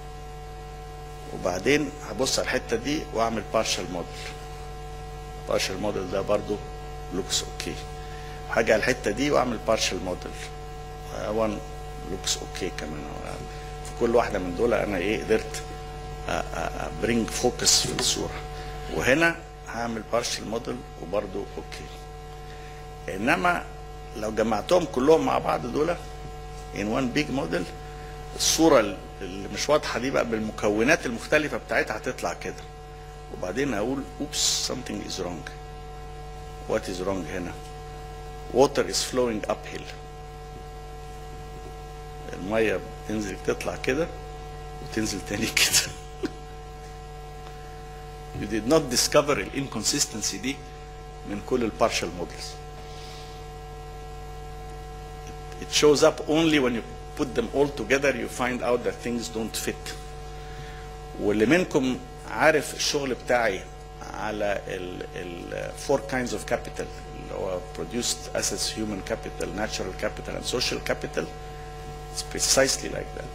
وبعدين هبص على الحته دي واعمل partial model. partial model ده برضو looks okay. هاجي على الحته دي واعمل partial model. one looks okay كمان في كل واحده من دول انا ايه قدرت برينج فوكس في الصوره وهنا هعمل بارشل موديل وبرده اوكي انما لو جمعتهم كلهم مع بعض دول in one big model الصوره اللي مش واضحه دي بقى بالمكونات المختلفه بتاعتها هتطلع كده وبعدين اقول اوبس something is wrong what is wrong هنا water is flowing uphill الميه بتنزل تطلع كده وتنزل تاني كده you did not discover ال inconsistency دي من كل ال partial models it shows up only when you put them all together you find out that things don't fit واللي منكم عارف الشغل بتاعي على ال ال four kinds of capital اللي هو produced assets human capital natural capital and social capital it's precisely like that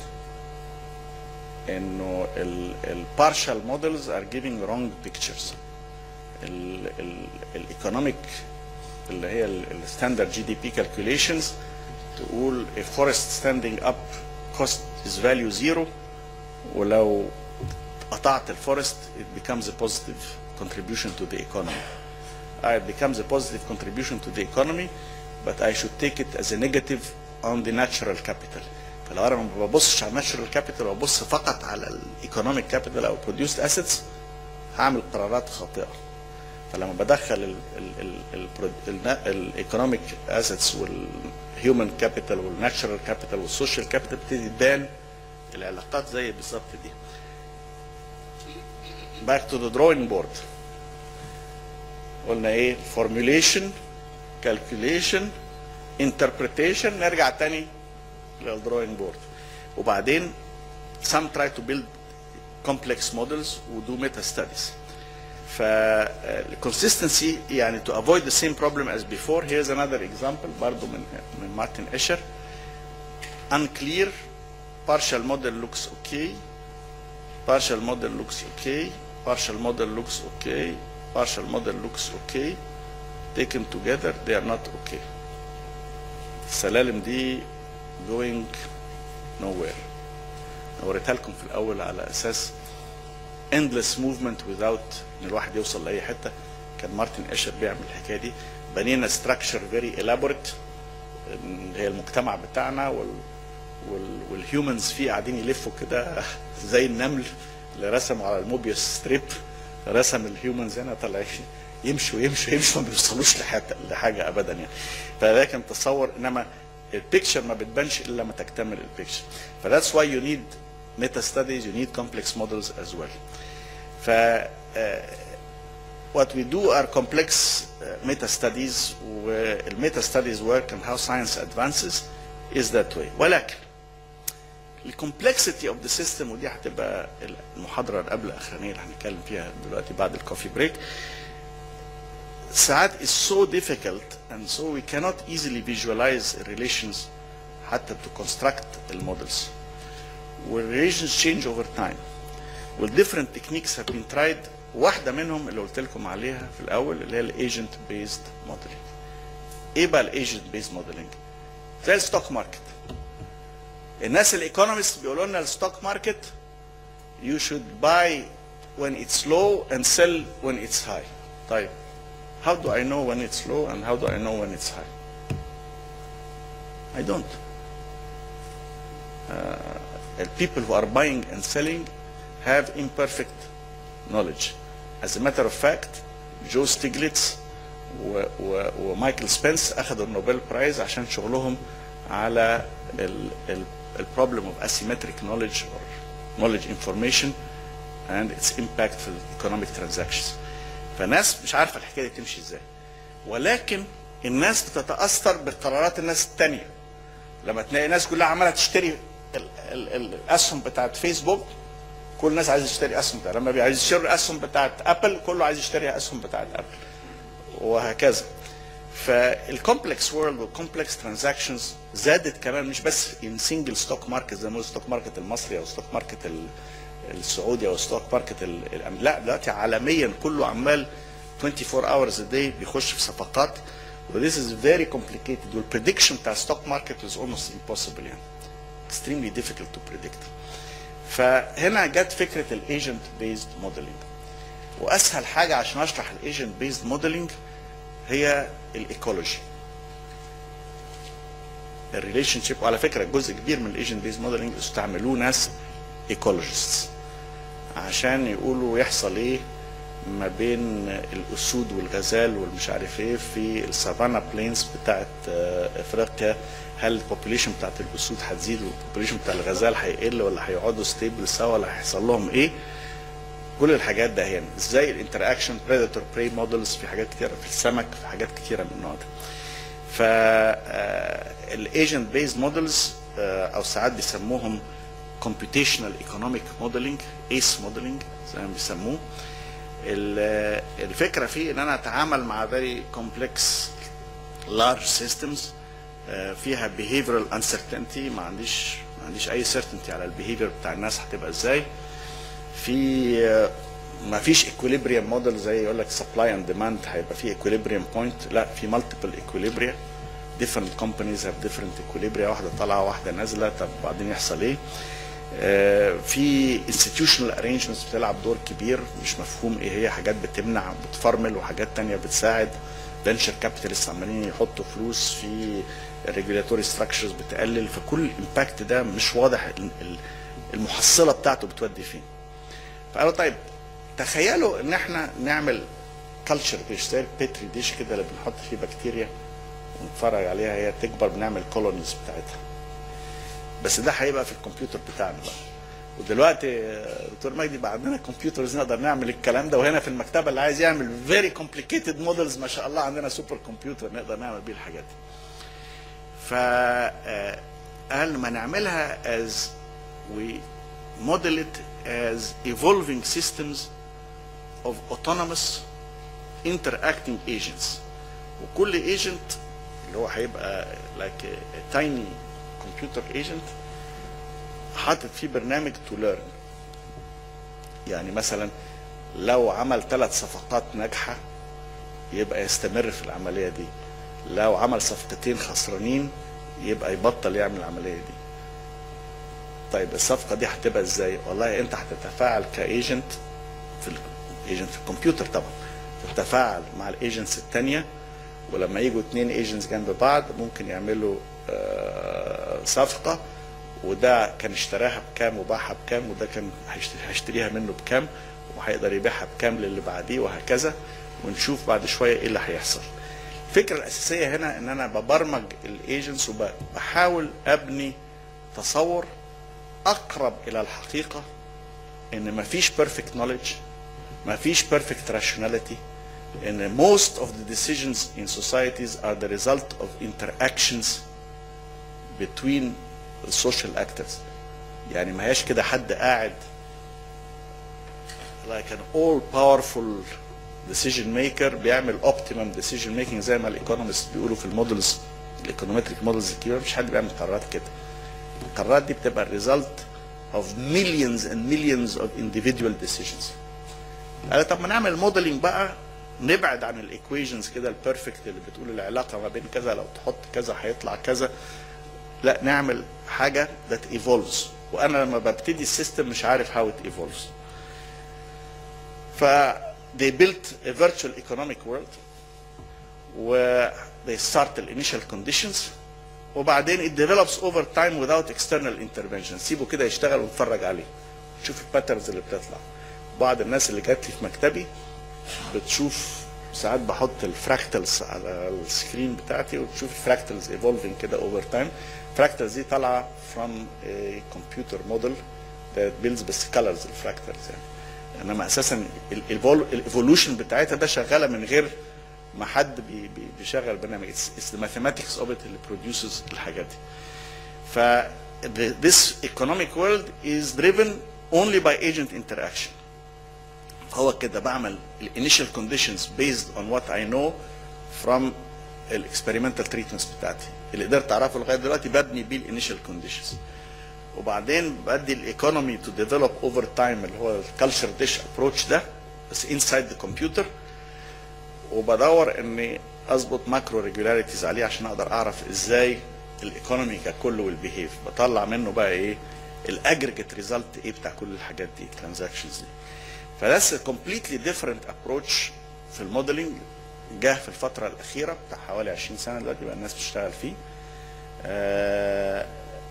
انه ال ال partial models are giving wrong pictures ال ال الايكونوميك اللي هي ال standard GDP calculations تقول a forest standing up cost is value zero ولو قطعت الفورست it becomes a positive contribution to the economy. Uh, it becomes a positive contribution to the economy but I should take it as a negative on the natural capital. فلو انا ما ببصش على الناتشرال كابيتال وابص فقط على الايكونوميك كابيتال او produced assets هعمل قرارات خاطئه. فلما بدخل الايكونوميك اسيتس والهيومن كابيتال والناتشرال كابيتال والسوشيال كابيتال بتبتدي تبان العلاقات زي بالظبط دي. back to the drawing board قلنا ايه formulation calculation interpretation نرجع تاني للدروينج بورد وبعدين some try to build complex models وdo meta studies ف consistency يعني to avoid the same problem as before here's another example برضو من من مارتن اشر unclear partial model looks okay partial model looks okay partial model looks okay partial model looks okay taken together they are not okay السلالم دي going nowhere انا وريتها لكم في الاول على اساس endless movement without ان الواحد يوصل لاي حته كان مارتن اشر بيعمل الحكايه دي بنينا structure very elaborate اللي هي المجتمع بتاعنا وال وال والهيومنز فيه قاعدين يلفوا كده زي النمل اللي رسموا على الموبيوس ستريب رسم الهيومنز هنا طالعين يمشوا يمشوا يمشوا ما بيوصلوش لحاجه لحاجه ابدا يعني فده كان تصور انما البيكتشر ما بتبانش الا لما تكتمل البيكتشر فذاتس واي يو نيد ميتا ستاديز يو نيد كومبلكس مودلز از ويل ف آه، what we do are complex uh, meta studies والميتا studies work and how science advances is that way ولكن الكومبلكسيتي اوف ذا سيستم ودي هتبقى المحاضره اللي قبل الاخرانيه اللي هنتكلم فيها دلوقتي بعد الكوفي بريك ساعات is so difficult and so we cannot easily visualize relations حتى to construct المودلز والrelations change over time والديفرنت تكنيكس have been tried واحده منهم اللي قلت لكم عليها في الاول اللي هي الايجنت بيزد موديلنج ايه بقى الايجنت بيزد موديلنج زي الستوك ماركت الناس الايكونومست بيقولوا لنا الستوك ماركت you should buy when it's low and sell when it's high طيب how do I know when it's low and how do I know when it's high I don't uh, the people who are buying and selling have imperfect knowledge as a matter of fact جو ستيجلتس و- و- ومايكل سبنس اخذوا النوبل برايز عشان شغلهم على البروبلم اوف asymmetric knowledge or knowledge information and its impact في economic transactions فناس مش عارفه الحكايه دي تمشي ازاي ولكن الناس بتتاثر بقرارات الناس التانية لما تلاقي الناس كلها عماله تشتري ال- ال- ال- الاسهم بتاعت فيسبوك كل الناس عايز يشتري اسهم بتاعت لما عايز يشتري الاسهم بتاعت ابل كله عايز يشتري اسهم بتاعت ابل وهكذا فالكومبلكس وورلد والكومبلكس ترانزاكشنز زادت كمان مش بس ان سنجل ستوك ماركت زي ما الستوك ماركت المصري او ستوك ماركت ال- السعودي او ستوك ماركت ال- الأم- لا دلوقتي عالميا كله عمال 24 hours a day بيخش في صفقات و this is very complicated والبريدكشن بتاع الستوك ماركت is almost impossible يعني extremely difficult to predict فهنا جت فكره الايجنت بيزد موديلنج واسهل حاجه عشان اشرح الايجنت بيزد موديلنج هي الايكولوجي الريليشن شيب وعلى فكره جزء كبير من الايجنت بيزد موديلنج استعملوه ناس ايكولوجيستس عشان يقولوا يحصل ايه ما بين الاسود والغزال والمش عارف ايه في السافانا بلينز بتاعت آه، افريقيا هل البوبوليشن بتاعت الاسود هتزيد والبوبوليشن بتاع الغزال هيقل ولا هيقعدوا ستيبل سوا ولا هيحصل لهم ايه كل الحاجات ده هنا ازاي الانتراكشن بريداتور براي مودلز في حاجات كتيره في السمك في حاجات كتيره من النوع ده ف الايجنت بيزد مودلز او ساعات بيسموهم computational economic modeling ايس modeling زي ما بيسموه ال- الفكره فيه ان انا اتعامل مع very complex large systems آه، فيها behavioral uncertainty ما عنديش ما عنديش اي certainty على البيهيفير بتاع الناس هتبقى ازاي في آه، ما فيش equilibrium موديل زي يقول لك supply and demand هيبقى في equilibrium point لا في multiple equilibria different companies have different equilibria واحده طالعه واحده نازله طب بعدين يحصل ايه آه، في institutional arrangements بتلعب دور كبير مش مفهوم ايه هي حاجات بتمنع بتفرمل وحاجات تانية بتساعد فينشر كابيتالست عمالين يحطوا فلوس في ريجولاتوري ستراكشرز بتقلل فكل الامباكت ده مش واضح ال- ال- المحصله بتاعته بتودي فين فقالوا طيب تخيلوا ان احنا نعمل كلتشر ديش زي البيتري ديش كده اللي بنحط فيه بكتيريا ونتفرج عليها هي تكبر بنعمل كولونيز بتاعتها بس ده هيبقى في الكمبيوتر بتاعنا بقى ودلوقتي آه، دكتور مجدي بقى عندنا كمبيوترز نقدر نعمل الكلام ده وهنا في المكتبه اللي عايز يعمل فيري كومبليكيتد مودلز ما شاء الله عندنا سوبر كمبيوتر نقدر نعمل بيه الحاجات دي ف آه، قال ما نعملها as we model it as evolving systems of autonomous interacting agents وكل agent اللي هو هيبقى like a, a tiny computer agent حاطط فيه برنامج تو ليرن يعني مثلا لو عمل ثلاث صفقات ناجحه يبقى يستمر في العمليه دي لو عمل صفقتين خسرانين يبقى يبطل يعمل العمليه دي طيب الصفقه دي هتبقى ازاي والله انت هتتفاعل كايجنت في الايجنت في الكمبيوتر طبعا تتفاعل مع الايجنتس الثانيه ولما يجوا اثنين ايجنتس جنب بعض ممكن يعملوا آه، صفقه وده كان اشتراها بكام وباعها بكام وده كان هيشت- هيشتريها منه بكام وهيقدر يبيعها بكام للي بعديه وهكذا ونشوف بعد شويه ايه اللي هيحصل الفكره الاساسيه هنا ان انا ببرمج الايجنتس وبحاول ابني تصور اقرب الى الحقيقه ان مفيش perfect knowledge مفيش perfect rationality ان most of the decisions in societies are the result of interactions between the social actors يعني ما هياش كده حد قاعد like an all powerful decision maker بيعمل optimum decision making زي ما الايكونومست بيقولوا في المودلز الايكونومتريك مودلز الكبيره مفيش حد بيعمل قرارات كده القرارات دي بتبقى الريزلت of millions and millions of individual decisions قال طب ما نعمل موديلنج بقى نبعد عن الايكويشنز كده البيرفكت اللي بتقول العلاقه ما بين كذا لو تحط كذا هيطلع كذا لا نعمل حاجه that evolves وانا لما ببتدي السيستم مش عارف how it evolves ف they built a virtual economic world و they start the initial conditions وبعدين it develops over time without external intervention سيبه كده يشتغل ونتفرج عليه شوف الباترنز اللي بتطلع بعض الناس اللي جات لي في مكتبي بتشوف ساعات بحط الفراكتلز على السكرين بتاعتي وتشوف الفراكتلز ايفولفنج كده اوفر تايم الفراكتلز دي طالعه from a computer model that builds بس colors الفراكتلز يعني انما اساسا الايفولوشن بتاعتها ده شغاله من غير ما حد بي بي بيشغل برنامج اتس ذا ماثيماتكس اوف ات اللي بروديوسز الحاجات دي ف the- this economic world is driven only by agent interaction هو كده بعمل الانيشال كونديشنز بيزد اون وات اي نو فروم الاكسبيرمنتال تريتمنتس بتاعتي اللي قدرت اعرفه لغايه دلوقتي ببني بيه الانيشال كونديشنز وبعدين بدي الايكونومي تو ديفلوب اوفر تايم اللي هو الكالتشر ديش ابروتش ده بس انسايد ذا كمبيوتر وبدور اني اظبط ماكرو ريجولاريتيز عليه عشان اقدر اعرف ازاي الايكونومي ككل والبيهيف بطلع منه بقى ايه الاجريجيت ريزلت ايه بتاع كل الحاجات دي الترانزاكشنز دي فذاتس كومبليتلي ديفرنت ابروتش في الموديلنج جه في الفتره الاخيره بتاع حوالي 20 سنه دلوقتي بقى الناس بتشتغل فيه آه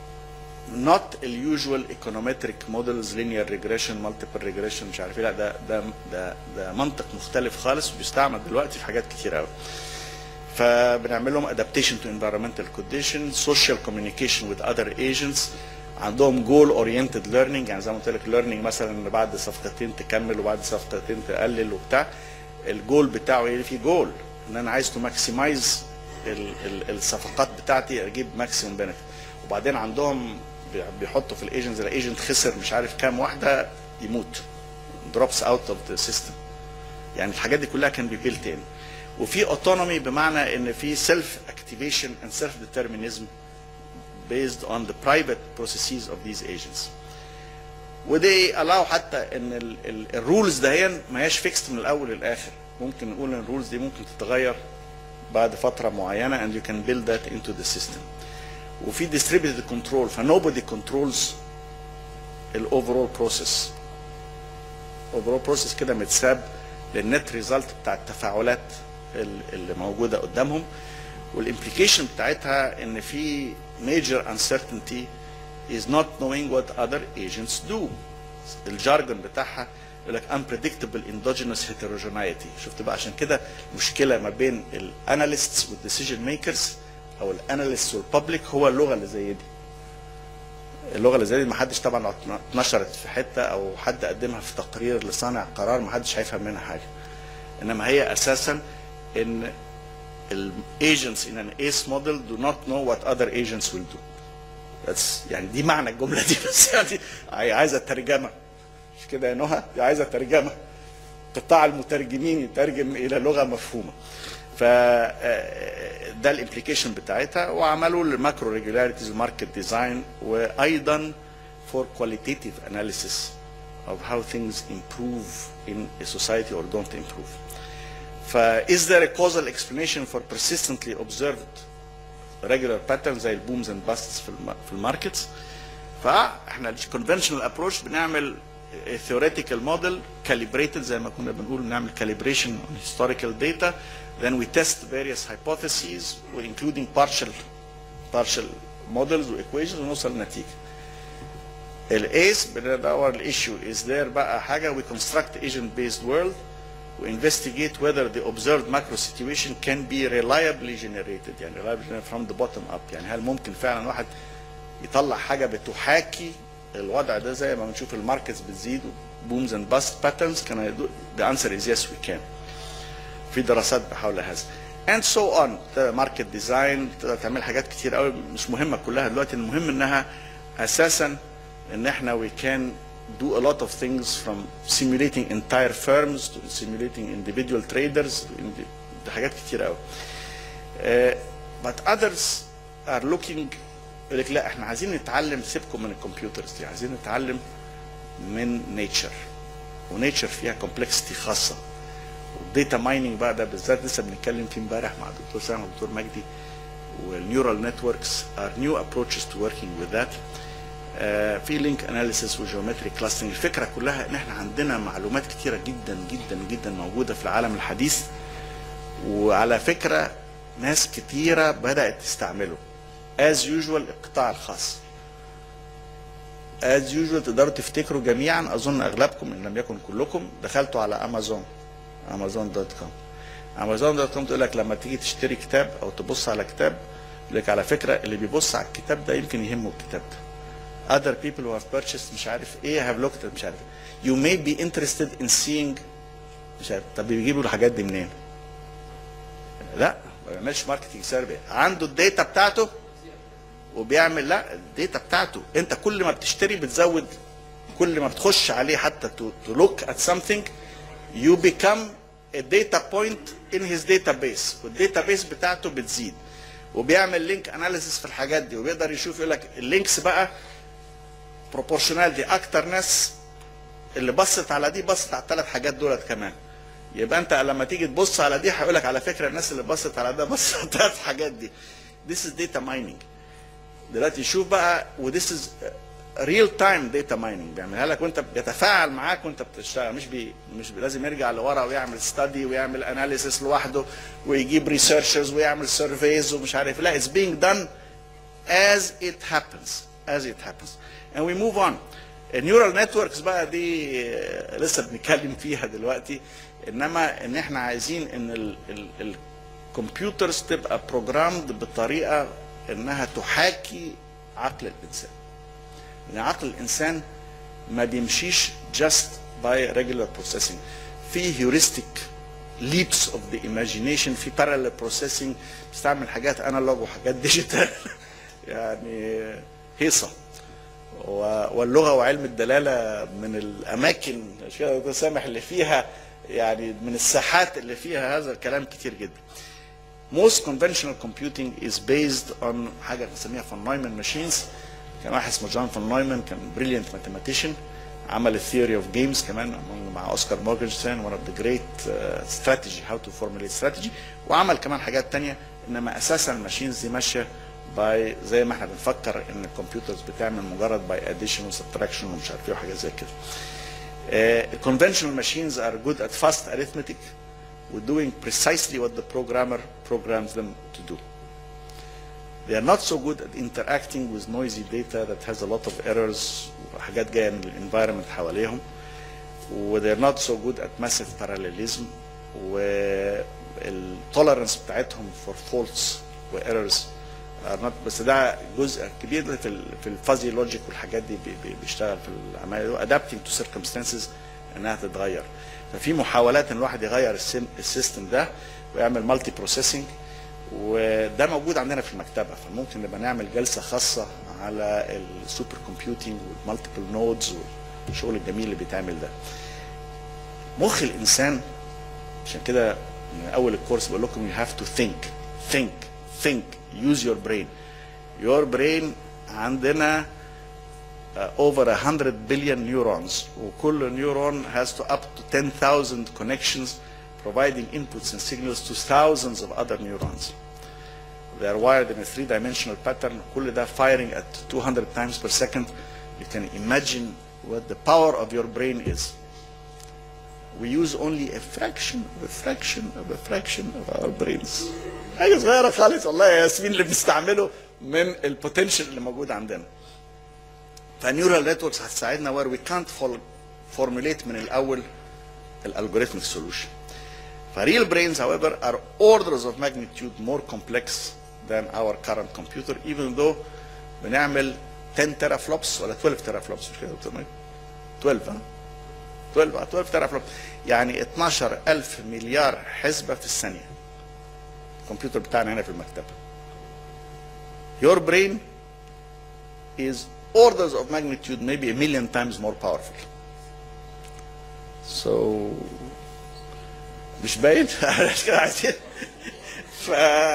not اليوجوال econometric models linear regression multiple regression مش عارف ايه لا ده ده ده ده منطق مختلف خالص وبيستعمل دلوقتي في حاجات كتير قوي فبنعمل لهم adaptation to environmental conditions social communication with other agents عندهم goal oriented learning يعني زي ما قلت لك learning مثلا إن بعد صفقتين تكمل وبعد صفقتين تقلل وبتاع الجول بتاعه ايه في جول ان انا عايز تو ماكسمايز الصفقات بتاعتي اجيب ماكسيمم بنفيت وبعدين عندهم بي- بيحطوا في الايجنتس الايجنت خسر مش عارف كام واحده يموت دروبس اوت اوف ذا سيستم يعني الحاجات دي كلها كان بيبيلت ان وفي اوتونومي بمعنى ان في سيلف اكتيفيشن اند سيلف ديترمينيزم based on the private processes of these agents ودي allow حتى ان الرولز دهيا ما هياش فيكست من الاول للاخر ممكن نقول ان الرولز دي ممكن تتغير بعد فتره معينه and you can build that into the system وفي distributed control ف nobody controls ال overall process overall process كده متساب للنت ريزلت بتاع التفاعلات ال- اللي موجوده قدامهم والامبليكيشن بتاعتها ان في major uncertainty is not knowing what other agents do الجارجون بتاعها يقول لك unpredictable endogenous heterogeneity شفت بقى عشان كده مشكله ما بين الاناليستس والديسيجن ميكرز او الاناليستس والبابليك هو اللغه اللي زي دي اللغه اللي زي دي ما حدش طبعا لو اتنشرت في حته او حد قدمها في تقرير لصانع قرار ما حدش هيفهم منها حاجه انما هي اساسا ان agents in an ACE model do not know what other agents will do. That's يعني دي معنى الجملة دي بس يعني عاي- عايزة ترجمة مش كده يا نهى؟ دي عايزة ترجمة. قطاع المترجمين يترجم إلى لغة مفهومة. ف آه، ده الامبليكيشن بتاعتها وعملوا الماكرو ريجولاريتيز وماركت ديزاين وايضا for qualitative analysis of how things improve in a society or don't improve. ف is there a causal explanation for persistently observed regular patterns زي البومز اند باستس في الم- في الماركتس فاحنا الكونفشنال ابروش بنعمل a theoretical model calibrated زي ما كنا بنقول بنعمل calibration on historical data then we test various hypotheses including partial partial models وايكويشنز ونوصل لنتيجه الايس بندور الايشيو از ذير بقى حاجه we construct agent based world investigate whether the observed macro situation can be reliably generated يعني reliably generated from the bottom up يعني هل ممكن فعلا واحد يطلع حاجه بتحاكي الوضع ده زي ما بنشوف الماركتس بتزيد بومز اند باست باترنز كان the answer is yes we can في دراسات بحول هذا and so on ماركت ديزاين تقدر تعمل حاجات كتير قوي مش مهمه كلها دلوقتي المهم انها اساسا ان احنا we can do a lot of things from simulating entire firms to simulating individual traders ده حاجات كتير قوي uh, but others are looking يقول لك لا احنا عايزين نتعلم سيبكم من الكمبيوترز دي عايزين نتعلم من نيتشر ونيتشر فيها كومبلكسيتي خاصه والديتا مايننج بقى ده بالذات لسه بنتكلم فيه امبارح مع الدكتور سامح والدكتور مجدي والنيورال نتوركس ار نيو ابروتشز تو وركينج وذ ذات في لينك اناليسيس وجيومتري كلاستنج الفكره كلها ان احنا عندنا معلومات كتيره جدا جدا جدا موجوده في العالم الحديث وعلى فكره ناس كتيره بدات تستعمله as usual القطاع الخاص as usual تقدروا تفتكروا جميعا اظن اغلبكم ان لم يكن كلكم دخلتوا على امازون امازون دوت كوم امازون دوت كوم تقول لك لما تيجي تشتري كتاب او تبص على كتاب يقول لك على فكره اللي بيبص على الكتاب ده يمكن يهمه الكتاب ده other people who have purchased مش عارف ايه have looked at مش عارف you may be interested in seeing مش عارف طب بيجيبوا الحاجات دي منين؟ لا ما بيعملش ماركتنج سيرفي عنده الداتا بتاعته وبيعمل لا الداتا بتاعته انت كل ما بتشتري بتزود كل ما بتخش عليه حتى to, to look at something you become a data point in his database والداtabase بتاعته بتزيد وبيعمل لينك اناليسيس في الحاجات دي وبيقدر يشوف يقول لك اللينكس بقى بروبورشنال دي اكتر ناس اللي بصت على دي بصت على الثلاث حاجات دولت كمان يبقى انت لما تيجي تبص على دي هيقول لك على فكره الناس اللي بصت على ده بصت على الثلاث حاجات دي this is data mining دلوقتي شوف بقى وذس از ريل تايم داتا مايننج بيعملها لك وانت بيتفاعل معاك وانت بتشتغل مش بي مش بي لازم يرجع لورا ويعمل ستادي ويعمل اناليسيس لوحده ويجيب ريسيرشرز ويعمل سيرفيز ومش عارف لا it's being done as it happens as it happens and we move on النيورال نتوركس بقى دي آه، لسه بنتكلم فيها دلوقتي انما ان احنا عايزين ان الكمبيوترز تبقى بروجرامد بطريقه انها تحاكي عقل الانسان لان عقل الانسان ما بيمشيش just by regular processing في heuristic leaps of the imagination في parallel processing بيستعمل حاجات انالوج وحاجات ديجيتال يعني هيصه و- واللغه وعلم الدلاله من الاماكن مش كده يا دكتور سامح اللي فيها يعني من الساحات اللي فيها هذا الكلام كتير جدا most conventional computing is based on حاجه بنسميها فون نايمان ماشينز كان واحد اسمه جون فون نايمان كان بريليانت ماثيماتيشن عمل الثيوري اوف جيمز كمان مع اوسكار مورجنستين one of the great uh, strategy how to formulate strategy وعمل كمان حاجات تانية انما اساسا الماشينز دي ماشيه باي زي ما احنا بنفكر ان الكمبيوترز بتعمل مجرد باي اديشن وسبتراكشن ومش عارف ايه وحاجات زي كده. الكونفشنال ماشينز are good at fast arithmetic with doing precisely what the programmer programs them to do. They are not so good at interacting with noisy data that has a lot of errors وحاجات جايه من الانفايرمنت حواليهم و they're not so good at massive parallelism والتولرنس بتاعتهم for faults و errors are not بس ده جزء كبير في ال في الفازي لوجيك والحاجات دي بي- بي- بيشتغل في العمليه adapting to circumstances انها تتغير ففي محاولات ان الواحد يغير السيم- السيستم ده ويعمل مالتي بروسيسنج وده موجود عندنا في المكتبه فممكن نبقى نعمل جلسه خاصه على السوبر كومبيوتنج والمالتيبل نودز والشغل الجميل اللي بيتعمل ده مخ الانسان عشان كده من اول الكورس بقول لكم you have to think think think use your brain your brain عندنا uh, over 100 billion neurons وكل نيورون has to up to 10,000 connections providing inputs and signals to thousands of other neurons. They are wired in a three-dimensional pattern. كل ده firing at 200 times per second. You can imagine what the power of your brain is. We use only a fraction of a fraction of a fraction of our brains. حاجة صغيرة خالص والله يا ياسمين اللي بنستعمله من البوتنشال اللي موجود عندنا. فنيورال نتوركس هتساعدنا where we can't formulate من الاول الالجوريثميك سولوشن Real brains, however, are orders of magnitude more complex than our current computer, even though بنعمل 10 teraflops ولا 12 teraflops مش كده يا دكتور ماجد؟ 12 ها؟ 12 آه، 12 teraflops يعني 12000 مليار حسبة في الثانية. الكمبيوتر بتاعنا هنا في المكتبة. Your brain is orders of magnitude, maybe a million times more powerful. So مش باين مش كده عايزين ف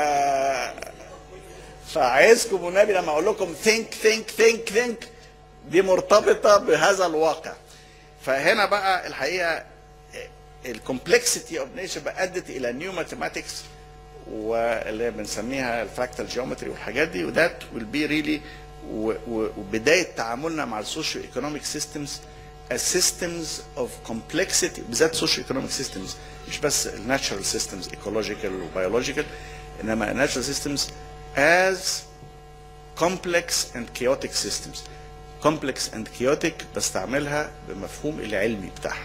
فعايزكم والنبي لما اقول لكم think think think think دي مرتبطه بهذا الواقع فهنا بقى الحقيقه الكومبلكسيتي اوف نيتشر بقى ادت الى نيو ماثيماتكس واللي بنسميها الفراكتال جيومتري والحاجات دي وذات ويل بي ريلي وبدايه تعاملنا مع السوشيو ايكونوميك سيستمز as systems of complexity بالذات سوشيو ايكونوميك سيستمز مش بس الناتشرال سيستمز ايكولوجيكال وبيولوجيكال انما الناتشرال سيستمز as complex and chaotic systems complex and chaotic بستعملها بمفهوم العلمي بتاعها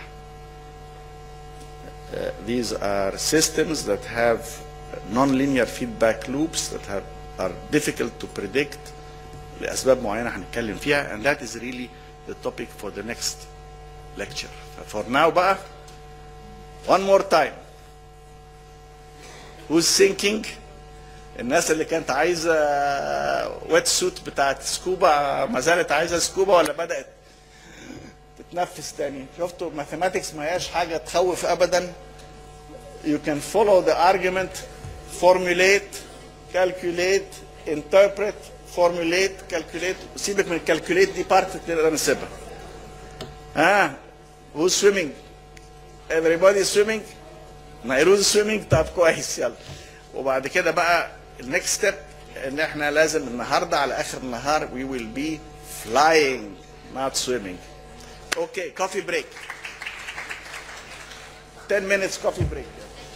Uh, these are systems that have non-linear feedback loops that have, are difficult to predict لأسباب معينة هنتكلم فيها and that is really the topic for the next lecture. For now بقى one more time who's thinking الناس اللي كانت عايزة ويت سوت بتاعت سكوبا ما زالت عايزة سكوبا ولا بدأت تتنفس تاني شفتوا ماثيماتكس ما هياش حاجة تخوف أبدا you can follow the argument formulate calculate interpret formulate calculate سيبك من الكالكوليت دي بارت نقدر نسيبها ها who's swimming everybody swimming نيروز swimming طب كويس يلا وبعد كده بقى النكست ستيب ان احنا لازم النهارده على اخر النهار we will be flying not swimming okay coffee break 10 minutes coffee break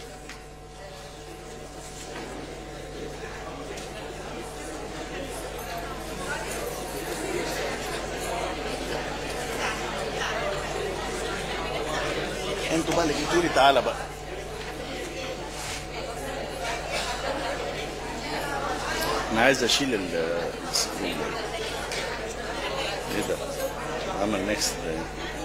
انتوا بقى اللي جيتوا لي تعالى بقى انا عايز اشيل ال ال- ايه ده عمل نيكست